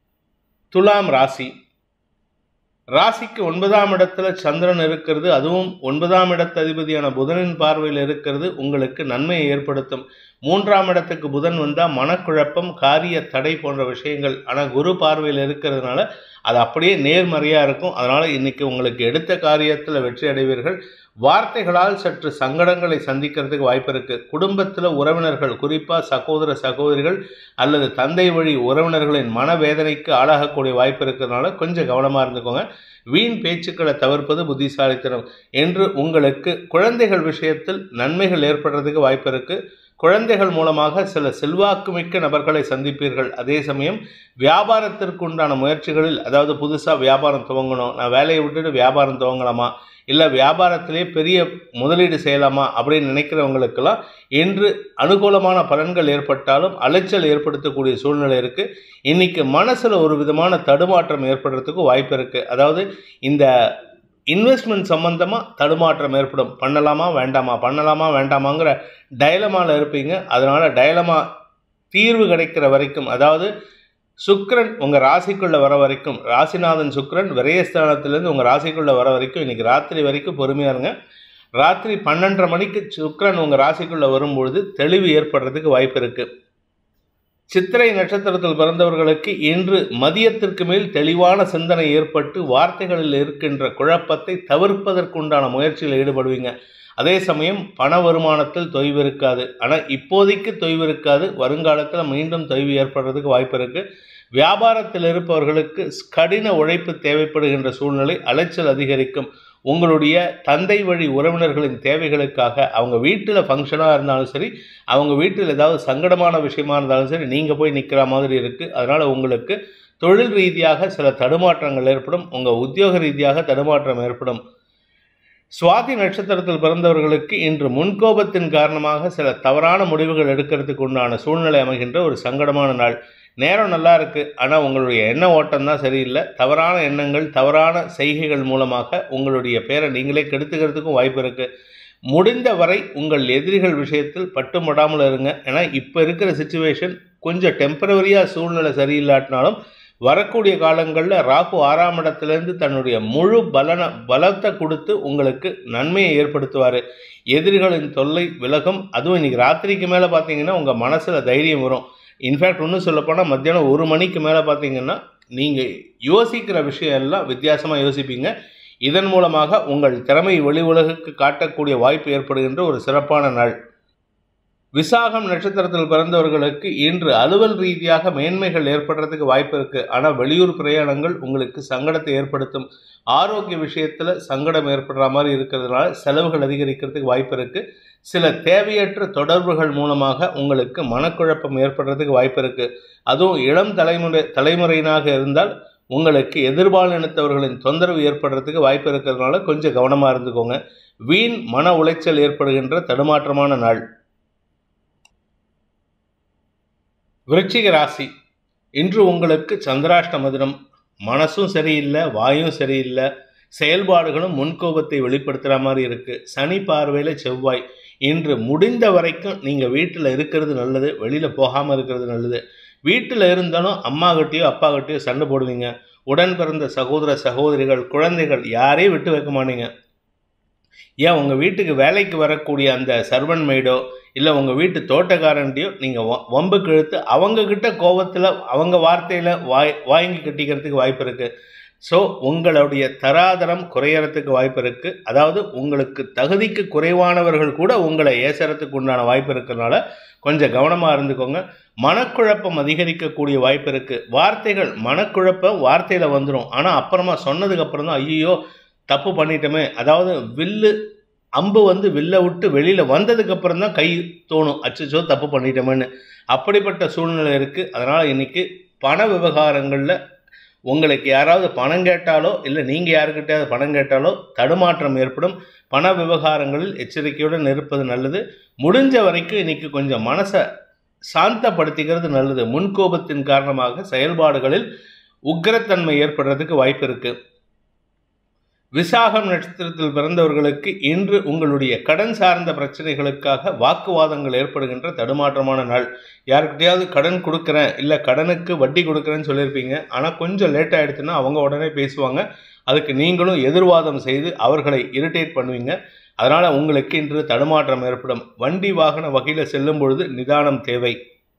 துலாம் ராசி ராசிக்கு ஒன்பதாம் இடத்துல சந்திரன் இருக்கிறது அதுவும் ஒன்பதாம் இடத்து அதிபதியான புதனின் பார்வையில் இருக்கிறது உங்களுக்கு நன்மையை ஏற்படுத்தும் மூன்றாம் இடத்துக்கு புதன் வந்தால் மனக்குழப்பம் காரிய தடை போன்ற விஷயங்கள் ஆனால் குரு பார்வையில் இருக்கிறதுனால அது அப்படியே நேர்மறையாக இருக்கும் அதனால் இன்றைக்கி உங்களுக்கு எடுத்த காரியத்தில் வெற்றி அடைவீர்கள் வார்த்தைகளால் சற்று சங்கடங்களை சந்திக்கிறதுக்கு வாய்ப்பு இருக்குது குடும்பத்தில் உறவினர்கள் குறிப்பாக சகோதர சகோதரிகள் அல்லது தந்தை வழி உறவினர்களின் மனவேதனைக்கு ஆளாகக்கூடிய வாய்ப்பு இருக்கிறதுனால கொஞ்சம் கவனமாக இருந்துக்கோங்க வீண் பேச்சுக்களை தவிர்ப்பது புத்திசாலித்தனம் என்று உங்களுக்கு குழந்தைகள் விஷயத்தில் நன்மைகள் ஏற்படுறதுக்கு வாய்ப்பு இருக்குது குழந்தைகள் மூலமாக சில செல்வாக்குமிக்க நபர்களை சந்திப்பீர்கள் அதே சமயம் வியாபாரத்திற்கு உண்டான முயற்சிகளில் அதாவது புதுசாக வியாபாரம் துவங்கணும் நான் வேலையை விட்டுட்டு வியாபாரம் துவங்கலாமா இல்லை வியாபாரத்திலே பெரிய முதலீடு செய்யலாமா அப்படின்னு நினைக்கிறவங்களுக்கெல்லாம் இன்று அனுகூலமான பலன்கள் ஏற்பட்டாலும் அலைச்சல் ஏற்படுத்தக்கூடிய சூழ்நிலை இருக்குது இன்றைக்கி மனசில் ஒரு விதமான தடுமாற்றம் ஏற்படுறதுக்கு வாய்ப்பு இருக்குது அதாவது இந்த இன்வெஸ்ட்மெண்ட் சம்மந்தமாக தடுமாற்றம் ஏற்படும் பண்ணலாமா வேண்டாமா பண்ணலாமா வேண்டாமாங்கிற டயலமாவில் இருப்பீங்க அதனால் டயலமா தீர்வு கிடைக்கிற வரைக்கும் அதாவது சுக்ரன் உங்கள் ராசிக்குள்ளே வர வரைக்கும் ராசிநாதன் சுக்ரன் விரயஸ்தானத்திலேருந்து உங்கள் ராசிக்குள்ளே வர வரைக்கும் இன்றைக்கி ராத்திரி வரைக்கும் பொறுமையாக இருங்க ராத்திரி பன்னெண்டரை மணிக்கு சுக்ரன் உங்கள் ராசிக்குள்ளே வரும்பொழுது தெளிவு ஏற்படுறதுக்கு வாய்ப்பு இருக்குது சித்திரை நட்சத்திரத்தில் பிறந்தவர்களுக்கு இன்று மதியத்திற்கு மேல் தெளிவான சிந்தனை ஏற்பட்டு வார்த்தைகளில் இருக்கின்ற குழப்பத்தை தவிர்ப்பதற்குண்டான முயற்சியில் ஈடுபடுவீங்க அதே சமயம் பண வருமானத்தில் தொய்வு இருக்காது ஆனால் இப்போதைக்கு தொய்வு இருக்காது வருங்காலத்தில் மீண்டும் தொய்வு ஏற்படுறதுக்கு வாய்ப்பு இருக்குது வியாபாரத்தில் இருப்பவர்களுக்கு கடின உழைப்பு தேவைப்படுகின்ற சூழ்நிலை அலைச்சல் அதிகரிக்கும் உங்களுடைய தந்தை வழி உறவினர்களின் தேவைகளுக்காக அவங்க வீட்டில் ஃபங்க்ஷனாக இருந்தாலும் சரி அவங்க வீட்டில் ஏதாவது சங்கடமான விஷயமா இருந்தாலும் சரி நீங்கள் போய் நிற்கிற மாதிரி இருக்குது அதனால் உங்களுக்கு தொழில் ரீதியாக சில தடுமாற்றங்கள் ஏற்படும் உங்கள் உத்தியோக ரீதியாக தடுமாற்றம் ஏற்படும் சுவாதி நட்சத்திரத்தில் பிறந்தவர்களுக்கு இன்று முன்கோபத்தின் காரணமாக சில தவறான முடிவுகள் எடுக்கிறதுக்கு உண்டான சூழ்நிலை அமைகின்ற ஒரு சங்கடமான நாள் நேரம் நல்லா இருக்குது ஆனால் உங்களுடைய எண்ண ஓட்டம் தான் சரியில்லை தவறான எண்ணங்கள் தவறான செய்கைகள் மூலமாக உங்களுடைய பேரை நீங்களே கெடுத்துக்கிறதுக்கும் வாய்ப்பு இருக்குது முடிந்த வரை உங்கள் எதிரிகள் விஷயத்தில் பட்டுமடாமல் இருங்க ஏன்னா இப்போ இருக்கிற சுச்சுவேஷன் கொஞ்சம் டெம்பரவரியாக சூழ்நிலை சரியில்லாட்டினாலும் வரக்கூடிய காலங்களில் ராகு ஆறாம் இடத்துலேருந்து தன்னுடைய முழு பலன பலத்தை கொடுத்து உங்களுக்கு நன்மையை ஏற்படுத்துவார் எதிரிகளின் தொல்லை விலகும் அதுவும் இன்றைக்கி ராத்திரிக்கு மேலே பார்த்தீங்கன்னா உங்கள் மனசில் தைரியம் வரும் இன்ஃபேக்ட் இன்னும் சொல்லப்போனால் மத்தியானம் ஒரு மணிக்கு மேலே பார்த்தீங்கன்னா நீங்கள் யோசிக்கிற விஷயம் எல்லாம் வித்தியாசமாக யோசிப்பீங்க இதன் மூலமாக உங்கள் திறமை வெளி உலகுக்கு காட்டக்கூடிய வாய்ப்பு ஏற்படுகின்ற ஒரு சிறப்பான நாள் விசாகம் நட்சத்திரத்தில் பிறந்தவர்களுக்கு இன்று அலுவல் ரீதியாக மேன்மைகள் ஏற்படுறதுக்கு வாய்ப்பு இருக்குது ஆனால் வெளியூர் பிரயாணங்கள் உங்களுக்கு சங்கடத்தை ஏற்படுத்தும் ஆரோக்கிய விஷயத்தில் சங்கடம் ஏற்படுற மாதிரி இருக்கிறதுனால செலவுகள் அதிகரிக்கிறதுக்கு வாய்ப்பு இருக்குது சில தேவையற்ற தொடர்புகள் மூலமாக உங்களுக்கு மனக்குழப்பம் ஏற்படுறதுக்கு வாய்ப்பு இருக்குது அதுவும் இளம் தலைமுறை தலைமுறையினாக இருந்தால் உங்களுக்கு எதிர்பாலினத்தவர்களின் தொந்தரவு ஏற்படுறதுக்கு வாய்ப்பு இருக்கிறதுனால கொஞ்சம் கவனமாக இருந்துக்கோங்க வீண் மன உளைச்சல் ஏற்படுகின்ற தடுமாற்றமான நாள் விருச்சிக ராசி இன்று உங்களுக்கு சந்திராஷ்டம தினம் மனசும் சரியில்லை வாயும் சரியில்லை செயல்பாடுகளும் முன்கோபத்தை வெளிப்படுத்துகிற மாதிரி இருக்குது சனி பார்வையில் செவ்வாய் இன்று முடிந்த வரைக்கும் நீங்கள் வீட்டில் இருக்கிறது நல்லது வெளியில் போகாமல் இருக்கிறது நல்லது வீட்டில் இருந்தாலும் அம்மா கிட்டேயோ அப்பா கிட்டேயோ சண்டை போடுவீங்க உடன் பிறந்த சகோதர சகோதரிகள் குழந்தைகள் யாரையும் விட்டு வைக்க மாட்டீங்க ஏன் உங்கள் வீட்டுக்கு வேலைக்கு வரக்கூடிய அந்த சர்வன் மெய்டோ இல்லை உங்கள் வீட்டு தோட்டக்காரன்ட்டையோ நீங்கள் வம்புக்கு இழுத்து அவங்கக்கிட்ட கோபத்தில் அவங்க வார்த்தையில் வாய் வாங்கி கட்டிக்கிறதுக்கு வாய்ப்பு இருக்குது ஸோ உங்களுடைய தராதரம் குறையறதுக்கு வாய்ப்பு இருக்குது அதாவது உங்களுக்கு தகுதிக்கு குறைவானவர்கள் கூட உங்களை ஏசறதுக்கு உண்டான வாய்ப்பு இருக்கிறதுனால கொஞ்சம் கவனமாக இருந்துக்கோங்க மனக்குழப்பம் அதிகரிக்கக்கூடிய வாய்ப்பு இருக்குது வார்த்தைகள் மனக்குழப்பம் வார்த்தையில் வந்துடும் ஆனால் அப்புறமா சொன்னதுக்கப்புறம் தான் ஐயோ தப்பு பண்ணிட்டோமே அதாவது வில்லு அம்பு வந்து வில்லை விட்டு வெளியில் வந்ததுக்கப்புறம் தான் கை தோணும் அச்சச்சோ தப்பு பண்ணிட்டோமேன்னு அப்படிப்பட்ட சூழ்நிலை இருக்குது அதனால் இன்றைக்கி பண விவகாரங்களில் உங்களுக்கு யாராவது பணம் கேட்டாலோ இல்லை நீங்கள் யாருக்கிட்டையாவது பணம் கேட்டாலோ தடுமாற்றம் ஏற்படும் பண விவகாரங்களில் எச்சரிக்கையுடன் இருப்பது நல்லது முடிஞ்ச வரைக்கும் இன்றைக்கி கொஞ்சம் மனசை சாந்தப்படுத்திக்கிறது நல்லது முன்கோபத்தின் காரணமாக செயல்பாடுகளில் உக்கிரத்தன்மை ஏற்படுறதுக்கு வாய்ப்பு இருக்குது விசாகம் நட்சத்திரத்தில் பிறந்தவர்களுக்கு இன்று உங்களுடைய கடன் சார்ந்த பிரச்சனைகளுக்காக வாக்குவாதங்கள் ஏற்படுகின்ற தடுமாற்றமான நாள் யாருக்கிட்டையாவது கடன் கொடுக்குறேன் இல்லை கடனுக்கு வட்டி கொடுக்குறேன்னு சொல்லியிருப்பீங்க ஆனால் கொஞ்சம் லேட் ஆகிடுச்சுன்னா அவங்க உடனே பேசுவாங்க அதுக்கு நீங்களும் எதிர்வாதம் செய்து அவர்களை இரிட்டேட் பண்ணுவீங்க அதனால் உங்களுக்கு இன்று தடுமாற்றம் ஏற்படும் வண்டி வாகன வகையில் செல்லும் பொழுது நிதானம் தேவை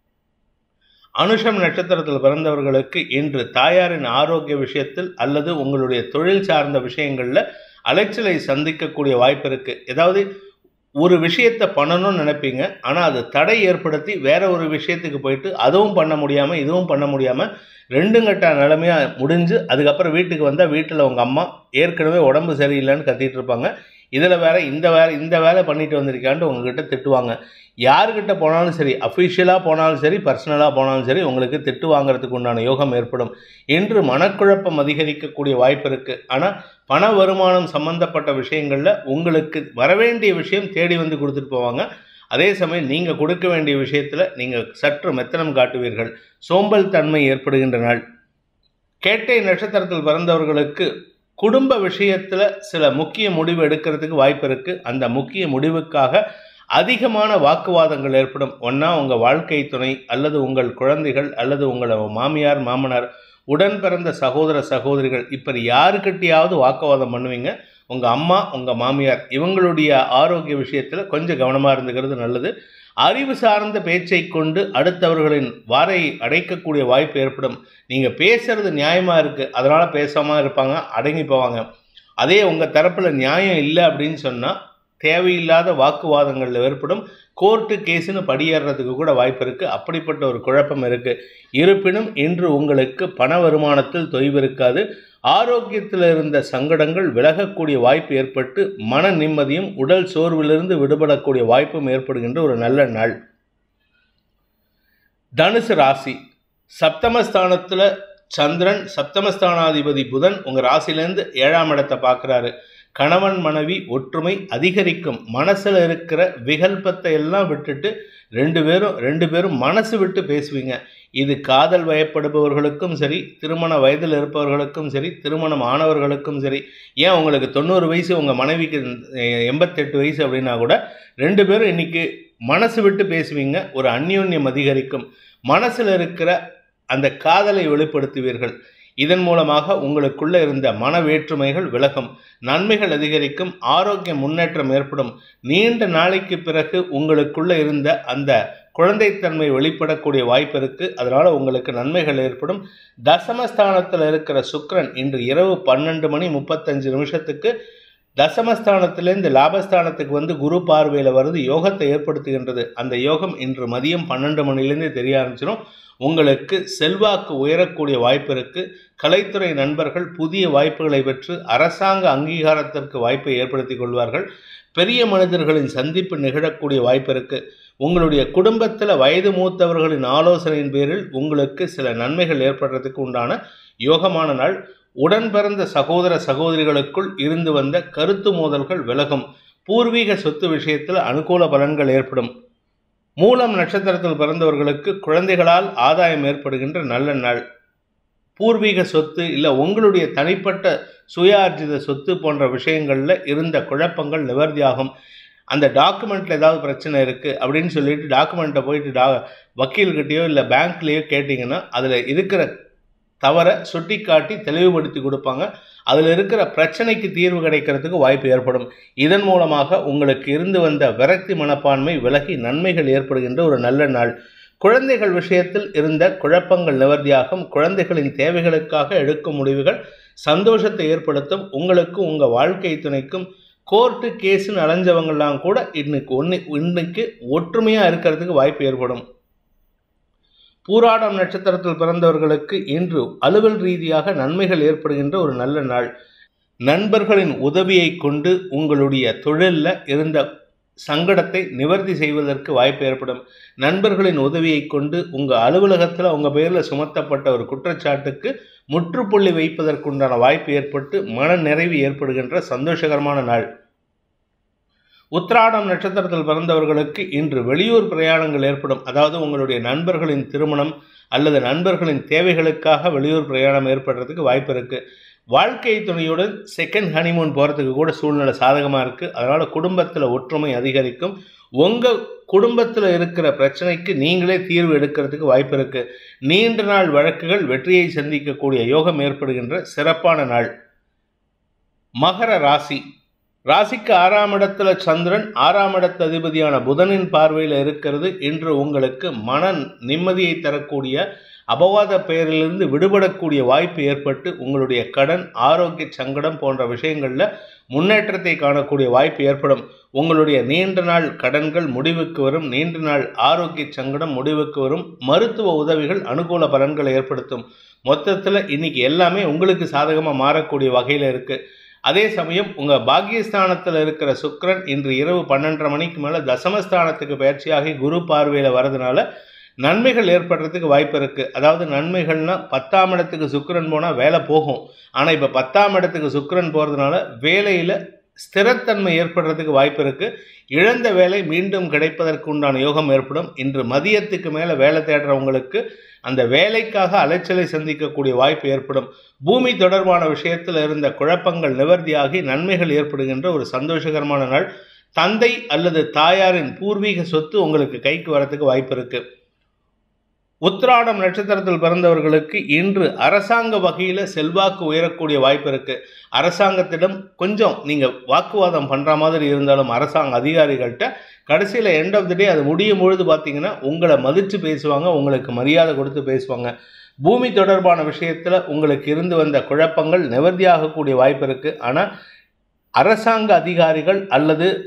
அனுஷம் நட்சத்திரத்தில் பிறந்தவர்களுக்கு இன்று தாயாரின் ஆரோக்கிய விஷயத்தில் அல்லது உங்களுடைய தொழில் சார்ந்த விஷயங்களில் அலைச்சலை சந்திக்கக்கூடிய வாய்ப்பு இருக்குது ஏதாவது ஒரு விஷயத்தை பண்ணணும்னு நினைப்பீங்க ஆனால் அது தடை ஏற்படுத்தி வேற ஒரு விஷயத்துக்கு போயிட்டு அதுவும் பண்ண முடியாமல் இதுவும் பண்ண முடியாமல் ரெண்டும் கட்ட நிலைமையாக முடிஞ்சு அதுக்கப்புறம் வீட்டுக்கு வந்தால் வீட்டில் உங்கள் அம்மா ஏற்கனவே உடம்பு சரியில்லைன்னு கத்திட்டு இருப்பாங்க இதில் வேற இந்த வேலை இந்த வேலை பண்ணிட்டு வந்திருக்கான்ட்டு உங்ககிட்ட திட்டுவாங்க யாருக்கிட்ட போனாலும் சரி அஃபிஷியலாக போனாலும் சரி பர்சனலாக போனாலும் சரி உங்களுக்கு திட்டு வாங்குறதுக்கு உண்டான யோகம் ஏற்படும் இன்று மனக்குழப்பம் அதிகரிக்கக்கூடிய வாய்ப்பு இருக்குது ஆனால் பண வருமானம் சம்பந்தப்பட்ட விஷயங்களில் உங்களுக்கு வரவேண்டிய விஷயம் தேடி வந்து கொடுத்துட்டு போவாங்க அதே சமயம் நீங்கள் கொடுக்க வேண்டிய விஷயத்தில் நீங்கள் சற்று மெத்தனம் காட்டுவீர்கள் சோம்பல் தன்மை ஏற்படுகின்ற நாள் கேட்டை நட்சத்திரத்தில் பிறந்தவர்களுக்கு குடும்ப விஷயத்தில் சில முக்கிய முடிவு எடுக்கிறதுக்கு வாய்ப்பு இருக்குது அந்த முக்கிய முடிவுக்காக அதிகமான வாக்குவாதங்கள் ஏற்படும் ஒன்றா உங்கள் வாழ்க்கை துணை அல்லது உங்கள் குழந்தைகள் அல்லது உங்கள் மாமியார் மாமனார் உடன் பிறந்த சகோதர சகோதரிகள் இப்படி யாருக்கிட்டையாவது வாக்குவாதம் பண்ணுவீங்க உங்கள் அம்மா உங்கள் மாமியார் இவங்களுடைய ஆரோக்கிய விஷயத்தில் கொஞ்சம் கவனமாக இருந்துக்கிறது நல்லது அறிவு சார்ந்த பேச்சை கொண்டு அடுத்தவர்களின் வாரை அடைக்கக்கூடிய வாய்ப்பு ஏற்படும் நீங்கள் பேசுறது நியாயமாக இருக்குது அதனால் பேசாமல் இருப்பாங்க அடங்கி போவாங்க அதே உங்கள் தரப்பில் நியாயம் இல்லை அப்படின்னு சொன்னால் தேவையில்லாத வாக்குவாதங்கள் ஏற்படும் கோர்ட்டு கேஸுன்னு படியேறதுக்கு கூட வாய்ப்பு இருக்குது அப்படிப்பட்ட ஒரு குழப்பம் இருக்குது இருப்பினும் இன்று உங்களுக்கு பண வருமானத்தில் தொய்வு இருக்காது ஆரோக்கியத்தில் இருந்த சங்கடங்கள் விலகக்கூடிய வாய்ப்பு ஏற்பட்டு மன நிம்மதியும் உடல் சோர்விலிருந்து விடுபடக்கூடிய வாய்ப்பும் ஏற்படுகின்ற ஒரு நல்ல நாள் தனுசு ராசி சப்தமஸ்தானத்தில் சந்திரன் சப்தமஸ்தானாதிபதி புதன் உங்கள் ராசியிலேருந்து ஏழாம் இடத்தை பார்க்குறாரு கணவன் மனைவி ஒற்றுமை அதிகரிக்கும் மனசில் இருக்கிற விகல்பத்தை எல்லாம் விட்டுட்டு ரெண்டு பேரும் ரெண்டு பேரும் மனசு விட்டு பேசுவீங்க இது காதல் வயப்படுபவர்களுக்கும் சரி திருமண வயதில் இருப்பவர்களுக்கும் சரி திருமணம் ஆனவர்களுக்கும் சரி ஏன் உங்களுக்கு தொண்ணூறு வயசு உங்கள் மனைவிக்கு எண்பத்தெட்டு வயசு அப்படின்னா கூட ரெண்டு பேரும் இன்னைக்கு மனசு விட்டு பேசுவீங்க ஒரு அந்யோன்யம் அதிகரிக்கும் மனசில் இருக்கிற அந்த காதலை வெளிப்படுத்துவீர்கள் இதன் மூலமாக உங்களுக்குள்ள இருந்த மன வேற்றுமைகள் விலகும் நன்மைகள் அதிகரிக்கும் ஆரோக்கிய முன்னேற்றம் ஏற்படும் நீண்ட நாளைக்கு பிறகு உங்களுக்குள்ள இருந்த அந்த குழந்தைத்தன்மை வெளிப்படக்கூடிய வாய்ப்பு இருக்கு அதனால உங்களுக்கு நன்மைகள் ஏற்படும் தசமஸ்தானத்தில் இருக்கிற சுக்கிரன் இன்று இரவு பன்னெண்டு மணி முப்பத்தஞ்சு நிமிஷத்துக்கு தசமஸ்தானத்திலேருந்து லாபஸ்தானத்துக்கு வந்து குரு பார்வையில் வருது யோகத்தை ஏற்படுத்துகின்றது அந்த யோகம் இன்று மதியம் பன்னெண்டு மணிலேருந்து தெரிய ஆரம்பிச்சிடும் உங்களுக்கு செல்வாக்கு உயரக்கூடிய வாய்ப்பு இருக்கு கலைத்துறை நண்பர்கள் புதிய வாய்ப்புகளை பெற்று அரசாங்க அங்கீகாரத்திற்கு வாய்ப்பை ஏற்படுத்தி கொள்வார்கள் பெரிய மனிதர்களின் சந்திப்பு நிகழக்கூடிய வாய்ப்பு இருக்கு உங்களுடைய குடும்பத்தில் வயது மூத்தவர்களின் ஆலோசனையின் பேரில் உங்களுக்கு சில நன்மைகள் ஏற்படுறதுக்கு உண்டான யோகமான நாள் உடன் பிறந்த சகோதர சகோதரிகளுக்குள் இருந்து வந்த கருத்து மோதல்கள் விலகும் பூர்வீக சொத்து விஷயத்தில் அனுகூல பலன்கள் ஏற்படும் மூலம் நட்சத்திரத்தில் பிறந்தவர்களுக்கு குழந்தைகளால் ஆதாயம் ஏற்படுகின்ற நல்ல நாள் பூர்வீக சொத்து இல்லை உங்களுடைய தனிப்பட்ட சுயார்ஜித சொத்து போன்ற விஷயங்களில் இருந்த குழப்பங்கள் நிவர்த்தியாகும் அந்த டாக்குமெண்ட்டில் ஏதாவது பிரச்சனை இருக்குது அப்படின்னு சொல்லிட்டு டாக்குமெண்ட்டை போயிட்டு டா வக்கீல்கிட்டயோ இல்லை பேங்க்லேயோ கேட்டிங்கன்னா அதில் இருக்கிற தவறை சுட்டி காட்டி தெளிவுபடுத்தி கொடுப்பாங்க அதில் இருக்கிற பிரச்சனைக்கு தீர்வு கிடைக்கிறதுக்கு வாய்ப்பு ஏற்படும் இதன் மூலமாக உங்களுக்கு இருந்து வந்த விரக்தி மனப்பான்மை விலகி நன்மைகள் ஏற்படுகின்ற ஒரு நல்ல நாள் குழந்தைகள் விஷயத்தில் இருந்த குழப்பங்கள் நிவர்த்தியாகும் குழந்தைகளின் தேவைகளுக்காக எடுக்கும் முடிவுகள் சந்தோஷத்தை ஏற்படுத்தும் உங்களுக்கும் உங்கள் வாழ்க்கை துணைக்கும் கோர்ட்டு கேஸுன்னு அலைஞ்சவங்கெல்லாம் கூட இன்னைக்கு ஒன்று இன்னைக்கு ஒற்றுமையாக இருக்கிறதுக்கு வாய்ப்பு ஏற்படும் பூராடம் நட்சத்திரத்தில் பிறந்தவர்களுக்கு இன்று அலுவல் ரீதியாக நன்மைகள் ஏற்படுகின்ற ஒரு நல்ல நாள் நண்பர்களின் உதவியை கொண்டு உங்களுடைய தொழிலில் இருந்த சங்கடத்தை நிவர்த்தி செய்வதற்கு வாய்ப்பு ஏற்படும் நண்பர்களின் உதவியை கொண்டு உங்கள் அலுவலகத்தில் உங்கள் பேரில் சுமத்தப்பட்ட ஒரு குற்றச்சாட்டுக்கு முற்றுப்புள்ளி வைப்பதற்குண்டான வாய்ப்பு ஏற்பட்டு மன நிறைவு ஏற்படுகின்ற சந்தோஷகரமான நாள் உத்திராடம் நட்சத்திரத்தில் பிறந்தவர்களுக்கு இன்று வெளியூர் பிரயாணங்கள் ஏற்படும் அதாவது உங்களுடைய நண்பர்களின் திருமணம் அல்லது நண்பர்களின் தேவைகளுக்காக வெளியூர் பிரயாணம் ஏற்படுறதுக்கு வாய்ப்பு இருக்குது வாழ்க்கை துணையுடன் செகண்ட் ஹனிமூன் போகிறதுக்கு கூட சூழ்நிலை சாதகமாக இருக்குது அதனால் குடும்பத்தில் ஒற்றுமை அதிகரிக்கும் உங்கள் குடும்பத்தில் இருக்கிற பிரச்சனைக்கு நீங்களே தீர்வு எடுக்கிறதுக்கு வாய்ப்பு இருக்குது நீண்ட நாள் வழக்குகள் வெற்றியை சந்திக்கக்கூடிய யோகம் ஏற்படுகின்ற சிறப்பான நாள் மகர ராசி ராசிக்கு ஆறாம் இடத்துல சந்திரன் ஆறாம் இடத்து அதிபதியான புதனின் பார்வையில் இருக்கிறது இன்று உங்களுக்கு மன நிம்மதியை தரக்கூடிய அபவாத பெயரிலிருந்து விடுபடக்கூடிய வாய்ப்பு ஏற்பட்டு உங்களுடைய கடன் ஆரோக்கிய சங்கடம் போன்ற விஷயங்களில் முன்னேற்றத்தை காணக்கூடிய வாய்ப்பு ஏற்படும் உங்களுடைய நீண்ட நாள் கடன்கள் முடிவுக்கு வரும் நீண்ட நாள் ஆரோக்கிய சங்கடம் முடிவுக்கு வரும் மருத்துவ உதவிகள் அனுகூல பலன்களை ஏற்படுத்தும் மொத்தத்தில் இன்னைக்கு எல்லாமே உங்களுக்கு சாதகமாக மாறக்கூடிய வகையில் இருக்குது அதே சமயம் உங்கள் பாக்கியஸ்தானத்தில் இருக்கிற சுக்கரன் இன்று இரவு பன்னெண்டரை மணிக்கு மேலே தசமஸ்தானத்துக்கு பயிற்சியாகி குரு பார்வையில் வரதுனால நன்மைகள் ஏற்படுறதுக்கு வாய்ப்பு இருக்குது அதாவது நன்மைகள்னா பத்தாம் இடத்துக்கு சுக்கரன் போனால் வேலை போகும் ஆனால் இப்போ பத்தாம் இடத்துக்கு சுக்கரன் போகிறதுனால வேலையில் ஸ்திரத்தன்மை ஏற்படுறதுக்கு வாய்ப்பு இருக்குது இழந்த வேலை மீண்டும் கிடைப்பதற்கு உண்டான யோகம் ஏற்படும் இன்று மதியத்துக்கு மேலே வேலை தேடுறவங்களுக்கு அந்த வேலைக்காக அலைச்சலை சந்திக்கக்கூடிய வாய்ப்பு ஏற்படும் பூமி தொடர்பான விஷயத்தில் இருந்த குழப்பங்கள் நிவர்த்தியாகி நன்மைகள் ஏற்படுகின்ற ஒரு சந்தோஷகரமான நாள் தந்தை அல்லது தாயாரின் பூர்வீக சொத்து உங்களுக்கு கைக்கு வரத்துக்கு வாய்ப்பு இருக்குது உத்திராடம் நட்சத்திரத்தில் பிறந்தவர்களுக்கு இன்று அரசாங்க வகையில் செல்வாக்கு உயரக்கூடிய வாய்ப்பு இருக்குது அரசாங்கத்திடம் கொஞ்சம் நீங்கள் வாக்குவாதம் பண்ணுற மாதிரி இருந்தாலும் அரசாங்க அதிகாரிகள்கிட்ட கடைசியில் எண்ட் ஆஃப் த டே அது முடியும் பொழுது பார்த்தீங்கன்னா உங்களை மதித்து பேசுவாங்க உங்களுக்கு மரியாதை கொடுத்து பேசுவாங்க பூமி தொடர்பான விஷயத்தில் உங்களுக்கு இருந்து வந்த குழப்பங்கள் நிவர்த்தியாகக்கூடிய வாய்ப்பு இருக்குது ஆனால் அரசாங்க அதிகாரிகள் அல்லது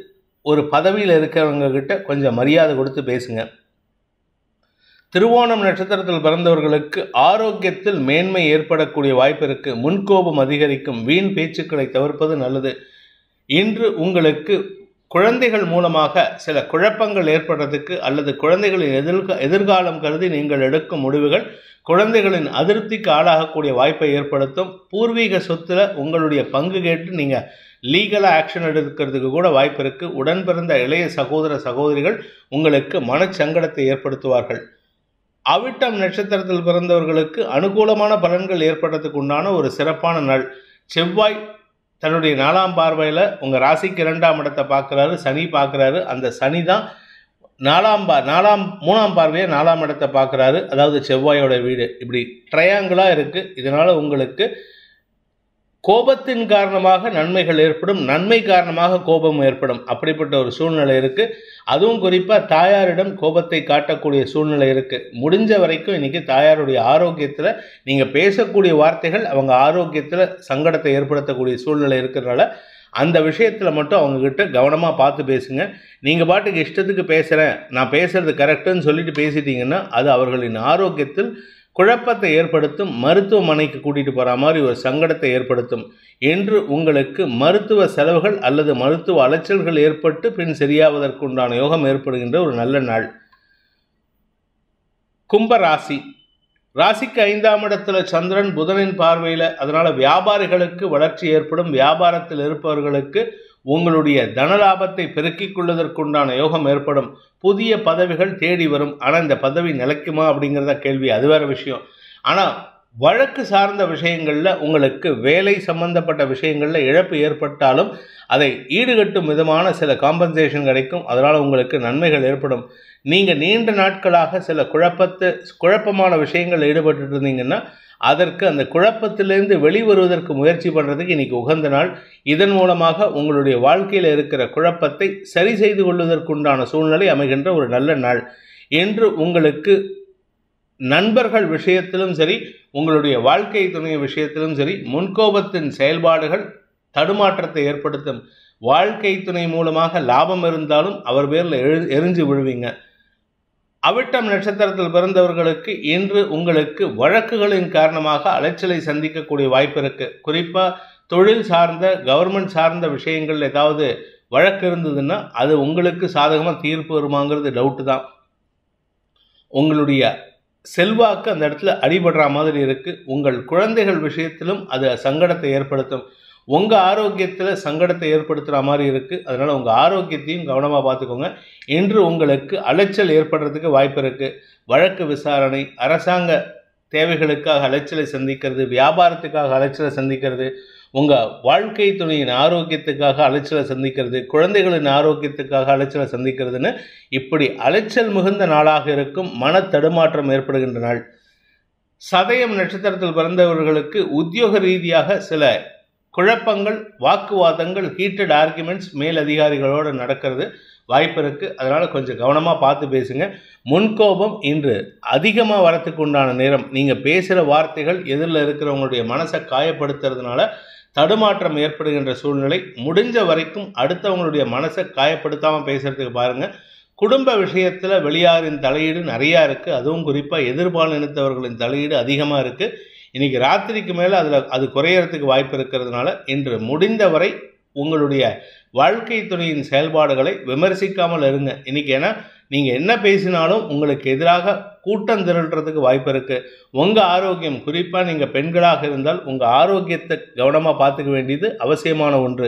ஒரு பதவியில் இருக்கிறவங்க கிட்ட கொஞ்சம் மரியாதை கொடுத்து பேசுங்க திருவோணம் நட்சத்திரத்தில் பிறந்தவர்களுக்கு ஆரோக்கியத்தில் மேன்மை ஏற்படக்கூடிய வாய்ப்பு இருக்கு முன்கோபம் அதிகரிக்கும் வீண் பேச்சுக்களை தவிர்ப்பது நல்லது இன்று உங்களுக்கு குழந்தைகள் மூலமாக சில குழப்பங்கள் ஏற்படுறதுக்கு அல்லது குழந்தைகளின் எதிர்கா எதிர்காலம் கருதி நீங்கள் எடுக்கும் முடிவுகள் குழந்தைகளின் அதிருப்திக்கு ஆளாகக்கூடிய வாய்ப்பை ஏற்படுத்தும் பூர்வீக சொத்துல உங்களுடைய பங்கு கேட்டு நீங்கள் லீகலாக ஆக்ஷன் எடுக்கிறதுக்கு கூட வாய்ப்பு இருக்குது உடன் பிறந்த இளைய சகோதர சகோதரிகள் உங்களுக்கு மனச்சங்கடத்தை ஏற்படுத்துவார்கள் அவிட்டம் நட்சத்திரத்தில் பிறந்தவர்களுக்கு அனுகூலமான பலன்கள் ஏற்படுறதுக்கு உண்டான ஒரு சிறப்பான நாள் செவ்வாய் தன்னுடைய நாலாம் பார்வையில் உங்கள் ராசிக்கு இரண்டாம் இடத்தை பார்க்குறாரு சனி பார்க்குறாரு அந்த சனி தான் நாலாம் பா நாலாம் மூணாம் பார்வையை நாலாம் இடத்தை பார்க்குறாரு அதாவது செவ்வாயோட வீடு இப்படி ட்ரையாங்கிளாக இருக்குது இதனால் உங்களுக்கு கோபத்தின் காரணமாக நன்மைகள் ஏற்படும் நன்மை காரணமாக கோபம் ஏற்படும் அப்படிப்பட்ட ஒரு சூழ்நிலை இருக்குது அதுவும் குறிப்பாக தாயாரிடம் கோபத்தை காட்டக்கூடிய சூழ்நிலை இருக்குது முடிஞ்ச வரைக்கும் இன்றைக்கி தாயாருடைய ஆரோக்கியத்தில் நீங்கள் பேசக்கூடிய வார்த்தைகள் அவங்க ஆரோக்கியத்தில் சங்கடத்தை ஏற்படுத்தக்கூடிய சூழ்நிலை இருக்கிறதுனால அந்த விஷயத்தில் மட்டும் அவங்கக்கிட்ட கவனமாக பார்த்து பேசுங்க நீங்கள் பாட்டுக்கு இஷ்டத்துக்கு பேசுகிறேன் நான் பேசுகிறது கரெக்டுன்னு சொல்லிட்டு பேசிட்டீங்கன்னா அது அவர்களின் ஆரோக்கியத்தில் குழப்பத்தை ஏற்படுத்தும் மருத்துவமனைக்கு கூட்டிகிட்டு போகிற மாதிரி ஒரு சங்கடத்தை ஏற்படுத்தும் என்று உங்களுக்கு மருத்துவ செலவுகள் அல்லது மருத்துவ அலைச்சல்கள் ஏற்பட்டு பின் சரியாவதற்குண்டான யோகம் ஏற்படுகின்ற ஒரு நல்ல நாள் கும்ப ராசி ராசிக்கு ஐந்தாம் இடத்துல சந்திரன் புதனின் பார்வையில் அதனால் வியாபாரிகளுக்கு வளர்ச்சி ஏற்படும் வியாபாரத்தில் இருப்பவர்களுக்கு உங்களுடைய தனலாபத்தை பெருக்கிக் கொள்வதற்குண்டான யோகம் ஏற்படும் புதிய பதவிகள் தேடி வரும் ஆனால் இந்த பதவி நிலைக்குமா அப்படிங்கிறத கேள்வி அது வேற விஷயம் ஆனால் வழக்கு சார்ந்த விஷயங்களில் உங்களுக்கு வேலை சம்பந்தப்பட்ட விஷயங்களில் இழப்பு ஏற்பட்டாலும் அதை ஈடுகட்டும் விதமான சில காம்பன்சேஷன் கிடைக்கும் அதனால் உங்களுக்கு நன்மைகள் ஏற்படும் நீங்கள் நீண்ட நாட்களாக சில குழப்பத்தை குழப்பமான விஷயங்கள் ஈடுபட்டு இருந்தீங்கன்னா அதற்கு அந்த குழப்பத்திலிருந்து வெளிவருவதற்கு முயற்சி பண்ணுறதுக்கு இன்றைக்கி உகந்த நாள் இதன் மூலமாக உங்களுடைய வாழ்க்கையில் இருக்கிற குழப்பத்தை சரி செய்து கொள்வதற்குண்டான சூழ்நிலை அமைகின்ற ஒரு நல்ல நாள் என்று உங்களுக்கு நண்பர்கள் விஷயத்திலும் சரி உங்களுடைய வாழ்க்கை துணை விஷயத்திலும் சரி முன்கோபத்தின் செயல்பாடுகள் தடுமாற்றத்தை ஏற்படுத்தும் வாழ்க்கை துணை மூலமாக லாபம் இருந்தாலும் அவர் பேரில் எழு எரிஞ்சு விழுவீங்க அவிட்டம் நட்சத்திரத்தில் பிறந்தவர்களுக்கு இன்று உங்களுக்கு வழக்குகளின் காரணமாக அலைச்சலை சந்திக்கக்கூடிய வாய்ப்பு இருக்கு குறிப்பாக தொழில் சார்ந்த கவர்மெண்ட் சார்ந்த விஷயங்கள் ஏதாவது வழக்கு இருந்ததுன்னா அது உங்களுக்கு சாதகமாக தீர்ப்பு வருமாங்கிறது டவுட்டு தான் உங்களுடைய செல்வாக்கு அந்த இடத்துல அடிபடுற மாதிரி இருக்குது உங்கள் குழந்தைகள் விஷயத்திலும் அது சங்கடத்தை ஏற்படுத்தும் உங்கள் ஆரோக்கியத்தில் சங்கடத்தை ஏற்படுத்துகிற மாதிரி இருக்குது அதனால் உங்கள் ஆரோக்கியத்தையும் கவனமாக பார்த்துக்கோங்க இன்று உங்களுக்கு அலைச்சல் ஏற்படுறதுக்கு வாய்ப்பு இருக்குது வழக்கு விசாரணை அரசாங்க தேவைகளுக்காக அலைச்சலை சந்திக்கிறது வியாபாரத்துக்காக அலைச்சலை சந்திக்கிறது உங்கள் வாழ்க்கை துணையின் ஆரோக்கியத்துக்காக அலைச்சலை சந்திக்கிறது குழந்தைகளின் ஆரோக்கியத்துக்காக அலைச்சலை சந்திக்கிறதுன்னு இப்படி அலைச்சல் மிகுந்த நாளாக இருக்கும் மன தடுமாற்றம் ஏற்படுகின்ற நாள் சதயம் நட்சத்திரத்தில் பிறந்தவர்களுக்கு உத்தியோக ரீதியாக சில குழப்பங்கள் வாக்குவாதங்கள் ஹீட்டட் ஆர்குமெண்ட்ஸ் மேல் அதிகாரிகளோடு நடக்கிறது வாய்ப்பு இருக்குது அதனால் கொஞ்சம் கவனமாக பார்த்து பேசுங்க முன்கோபம் இன்று அதிகமாக வரத்துக்கு உண்டான நேரம் நீங்கள் பேசுகிற வார்த்தைகள் எதிரில் இருக்கிறவங்களுடைய மனசை காயப்படுத்துறதுனால தடுமாற்றம் ஏற்படுகின்ற சூழ்நிலை முடிஞ்ச வரைக்கும் அடுத்தவங்களுடைய மனசை காயப்படுத்தாமல் பேசுகிறதுக்கு பாருங்கள் குடும்ப விஷயத்தில் வெளியாரின் தலையீடு நிறையா இருக்குது அதுவும் குறிப்பாக எதிர்பால் இனத்தவர்களின் தலையீடு அதிகமாக இருக்குது இன்றைக்கி ராத்திரிக்கு மேலே அதில் அது குறையறதுக்கு வாய்ப்பு இருக்கிறதுனால இன்று முடிந்தவரை உங்களுடைய வாழ்க்கை துணையின் செயல்பாடுகளை விமர்சிக்காமல் இருங்க இன்றைக்கி ஏன்னா நீங்கள் என்ன பேசினாலும் உங்களுக்கு எதிராக கூட்டம் திரள்றதுக்கு வாய்ப்பு இருக்குது உங்கள் ஆரோக்கியம் குறிப்பாக நீங்கள் பெண்களாக இருந்தால் உங்கள் ஆரோக்கியத்தை கவனமாக பார்த்துக்க வேண்டியது அவசியமான ஒன்று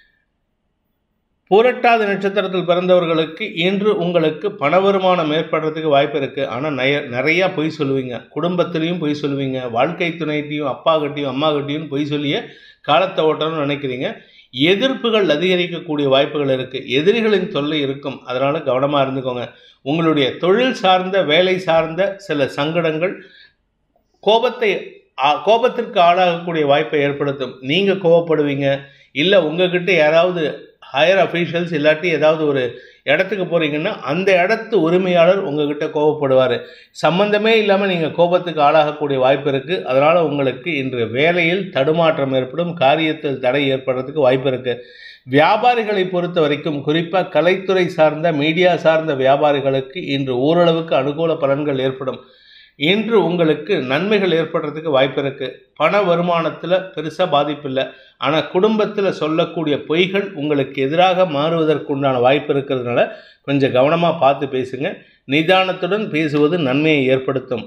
பூரட்டாதி நட்சத்திரத்தில் பிறந்தவர்களுக்கு இன்று உங்களுக்கு பண வருமானம் ஏற்படுறதுக்கு வாய்ப்பு இருக்குது ஆனால் நய நிறையா பொய் சொல்லுவீங்க குடும்பத்திலையும் பொய் சொல்லுவீங்க வாழ்க்கை துணைகிட்டையும் அப்பா கிட்டையும் அம்மா கிட்டையும் பொய் சொல்லியே காலத்தை ஓட்டணும்னு நினைக்கிறீங்க எதிர்ப்புகள் அதிகரிக்கக்கூடிய வாய்ப்புகள் இருக்குது எதிரிகளின் தொல்லை இருக்கும் அதனால் கவனமாக இருந்துக்கோங்க உங்களுடைய தொழில் சார்ந்த வேலை சார்ந்த சில சங்கடங்கள் கோபத்தை கோபத்திற்கு ஆளாகக்கூடிய வாய்ப்பை ஏற்படுத்தும் நீங்கள் கோபப்படுவீங்க இல்லை உங்ககிட்ட யாராவது ஹையர் அஃபீஷியல்ஸ் இல்லாட்டி ஏதாவது ஒரு இடத்துக்கு போகிறீங்கன்னா அந்த இடத்து உரிமையாளர் உங்ககிட்ட கோபப்படுவார் சம்பந்தமே இல்லாமல் நீங்கள் கோபத்துக்கு ஆளாகக்கூடிய வாய்ப்பு இருக்குது அதனால் உங்களுக்கு இன்று வேலையில் தடுமாற்றம் ஏற்படும் காரியத்தில் தடை ஏற்படுறதுக்கு வாய்ப்பு இருக்குது வியாபாரிகளை பொறுத்த வரைக்கும் குறிப்பாக கலைத்துறை சார்ந்த மீடியா சார்ந்த வியாபாரிகளுக்கு இன்று ஓரளவுக்கு அனுகூல பலன்கள் ஏற்படும் இன்று உங்களுக்கு நன்மைகள் ஏற்படுறதுக்கு வாய்ப்பு இருக்குது பண வருமானத்தில் பெருசாக பாதிப்பு இல்லை ஆனால் குடும்பத்தில் சொல்லக்கூடிய பொய்கள் உங்களுக்கு எதிராக மாறுவதற்குண்டான வாய்ப்பு இருக்கிறதுனால கொஞ்சம் கவனமாக பார்த்து பேசுங்க நிதானத்துடன் பேசுவது நன்மையை ஏற்படுத்தும்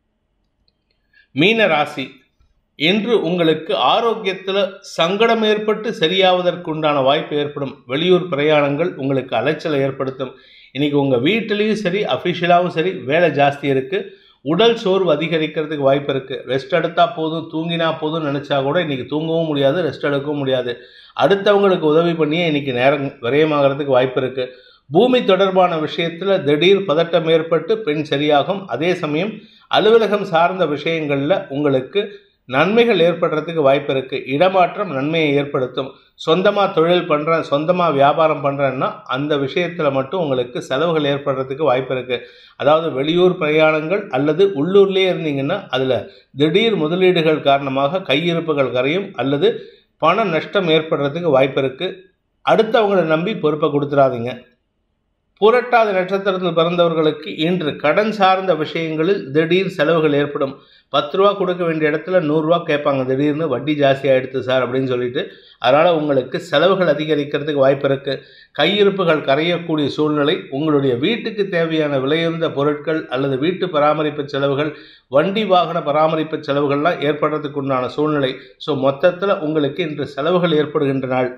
மீன ராசி இன்று உங்களுக்கு ஆரோக்கியத்தில் சங்கடம் ஏற்பட்டு சரியாவதற்குண்டான வாய்ப்பு ஏற்படும் வெளியூர் பிரயாணங்கள் உங்களுக்கு அலைச்சலை ஏற்படுத்தும் இன்றைக்கி உங்கள் வீட்டிலையும் சரி அஃபிஷியலாகவும் சரி வேலை ஜாஸ்தி இருக்குது உடல் சோர்வு அதிகரிக்கிறதுக்கு வாய்ப்பு இருக்குது ரெஸ்ட் எடுத்தால் போதும் தூங்கினா போதும் நினச்சா கூட இன்றைக்கி தூங்கவும் முடியாது ரெஸ்ட் எடுக்கவும் முடியாது அடுத்தவங்களுக்கு உதவி பண்ணியே இன்றைக்கி நேரம் விரயமாகிறதுக்கு வாய்ப்பு இருக்குது பூமி தொடர்பான விஷயத்தில் திடீர் பதட்டம் ஏற்பட்டு பெண் சரியாகும் அதே சமயம் அலுவலகம் சார்ந்த விஷயங்களில் உங்களுக்கு நன்மைகள் ஏற்படுறதுக்கு வாய்ப்பு இருக்குது இடமாற்றம் நன்மையை ஏற்படுத்தும் சொந்தமாக தொழில் பண்ணுறேன் சொந்தமாக வியாபாரம் பண்ணுறேன்னா அந்த விஷயத்தில் மட்டும் உங்களுக்கு செலவுகள் ஏற்படுறதுக்கு வாய்ப்பு இருக்குது அதாவது வெளியூர் பிரயாணங்கள் அல்லது உள்ளூர்லேயே இருந்தீங்கன்னா அதில் திடீர் முதலீடுகள் காரணமாக கையிருப்புகள் கரையும் அல்லது பண நஷ்டம் ஏற்படுறதுக்கு வாய்ப்பு இருக்குது அடுத்தவங்களை நம்பி பொறுப்பை கொடுத்துடாதீங்க புரட்டாத நட்சத்திரத்தில் பிறந்தவர்களுக்கு இன்று கடன் சார்ந்த விஷயங்களில் திடீர் செலவுகள் ஏற்படும் பத்து ரூபா கொடுக்க வேண்டிய இடத்துல நூறுரூவா கேட்பாங்க திடீர்னு வட்டி ஜாஸ்தி ஆகிடுது சார் அப்படின்னு சொல்லிட்டு அதனால் உங்களுக்கு செலவுகள் அதிகரிக்கிறதுக்கு வாய்ப்பு இருக்குது கையிருப்புகள் கரையக்கூடிய சூழ்நிலை உங்களுடைய வீட்டுக்கு தேவையான விலையுந்த பொருட்கள் அல்லது வீட்டு பராமரிப்பு செலவுகள் வண்டி வாகன பராமரிப்பு செலவுகள்லாம் ஏற்படுறதுக்கு உண்டான சூழ்நிலை ஸோ மொத்தத்தில் உங்களுக்கு இன்று செலவுகள் ஏற்படுகின்ற நாள்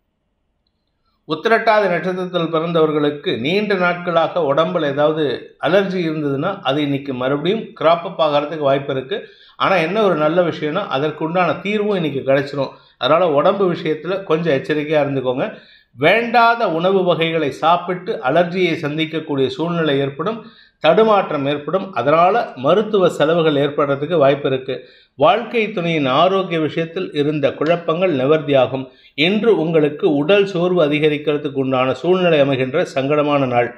உத்திரட்டாதி நட்சத்திரத்தில் பிறந்தவர்களுக்கு நீண்ட நாட்களாக உடம்பில் ஏதாவது அலர்ஜி இருந்ததுன்னா அது இன்னைக்கு மறுபடியும் கிராப் அப் ஆகிறதுக்கு வாய்ப்பு இருக்குது ஆனால் என்ன ஒரு நல்ல விஷயம்னா அதற்குண்டான தீர்வும் இன்னைக்கு கிடைச்சிரும் அதனால் உடம்பு விஷயத்தில் கொஞ்சம் எச்சரிக்கையாக இருந்துக்கோங்க வேண்டாத உணவு வகைகளை சாப்பிட்டு அலர்ஜியை சந்திக்கக்கூடிய சூழ்நிலை ஏற்படும் தடுமாற்றம் ஏற்படும் அதனால் மருத்துவ செலவுகள் ஏற்படுறதுக்கு வாய்ப்பு இருக்குது வாழ்க்கை துணையின் ஆரோக்கிய விஷயத்தில் இருந்த குழப்பங்கள் நிவர்த்தியாகும் இன்று உங்களுக்கு உடல் சோர்வு அதிகரிக்கிறதுக்கு உண்டான சூழ்நிலை அமைகின்ற சங்கடமான நாள்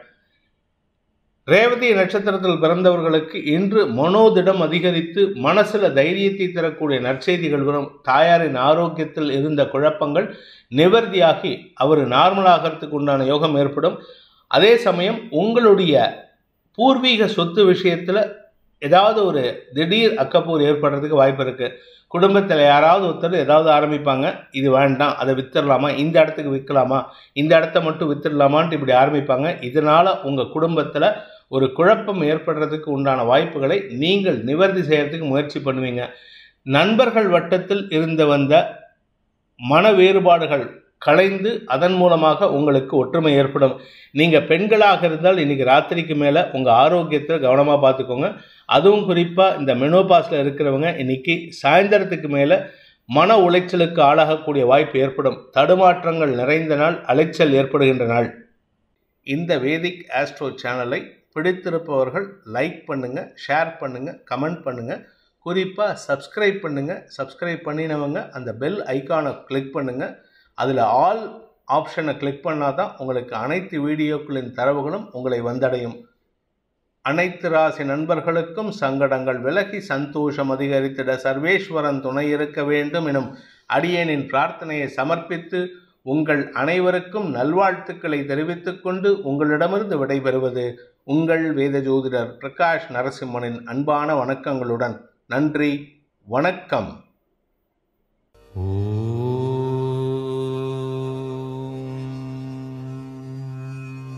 ரேவதி நட்சத்திரத்தில் பிறந்தவர்களுக்கு இன்று மனோதிடம் அதிகரித்து மனசில் தைரியத்தை தரக்கூடிய நற்செய்திகள் வரும் தாயாரின் ஆரோக்கியத்தில் இருந்த குழப்பங்கள் நிவர்த்தியாகி அவர் நார்மலாகிறதுக்கு உண்டான யோகம் ஏற்படும் அதே சமயம் உங்களுடைய பூர்வீக சொத்து விஷயத்தில் ஏதாவது ஒரு திடீர் அக்கப்பூர் ஏற்படுறதுக்கு வாய்ப்பு இருக்குது குடும்பத்தில் யாராவது ஒருத்தர் ஏதாவது ஆரம்பிப்பாங்க இது வேண்டாம் அதை வித்துடலாமா இந்த இடத்துக்கு விற்கலாமா இந்த இடத்த மட்டும் வித்துடலாமான்ட்டு இப்படி ஆரம்பிப்பாங்க இதனால் உங்கள் குடும்பத்தில் ஒரு குழப்பம் ஏற்படுறதுக்கு உண்டான வாய்ப்புகளை நீங்கள் நிவர்த்தி செய்கிறதுக்கு முயற்சி பண்ணுவீங்க நண்பர்கள் வட்டத்தில் இருந்து வந்த மன வேறுபாடுகள் கலைந்து அதன் மூலமாக உங்களுக்கு ஒற்றுமை ஏற்படும் நீங்கள் பெண்களாக இருந்தால் இன்றைக்கி ராத்திரிக்கு மேலே உங்கள் ஆரோக்கியத்தில் கவனமாக பார்த்துக்கோங்க அதுவும் குறிப்பாக இந்த மெனோபாஸில் இருக்கிறவங்க இன்றைக்கி சாயந்தரத்துக்கு மேலே மன உளைச்சலுக்கு ஆளாகக்கூடிய வாய்ப்பு ஏற்படும் தடுமாற்றங்கள் நிறைந்த நாள் அலைச்சல் ஏற்படுகின்ற நாள் இந்த வேதிக் ஆஸ்ட்ரோ சேனலை பிடித்திருப்பவர்கள் லைக் பண்ணுங்கள் ஷேர் பண்ணுங்கள் கமெண்ட் பண்ணுங்கள் குறிப்பாக சப்ஸ்கிரைப் பண்ணுங்கள் சப்ஸ்கிரைப் பண்ணினவங்க அந்த பெல் ஐக்கானை கிளிக் பண்ணுங்கள் அதில் ஆல் ஆப்ஷனை கிளிக் பண்ணால் தான் உங்களுக்கு அனைத்து வீடியோக்களின் தரவுகளும் உங்களை வந்தடையும் அனைத்து ராசி நண்பர்களுக்கும் சங்கடங்கள் விலகி சந்தோஷம் அதிகரித்திட சர்வேஸ்வரன் துணை இருக்க வேண்டும் எனும் அடியேனின் பிரார்த்தனையை சமர்ப்பித்து உங்கள் அனைவருக்கும் நல்வாழ்த்துக்களை தெரிவித்துக் கொண்டு உங்களிடமிருந்து விடைபெறுவது உங்கள் வேத ஜோதிடர் பிரகாஷ் நரசிம்மனின் அன்பான வணக்கங்களுடன் நன்றி வணக்கம் ஓ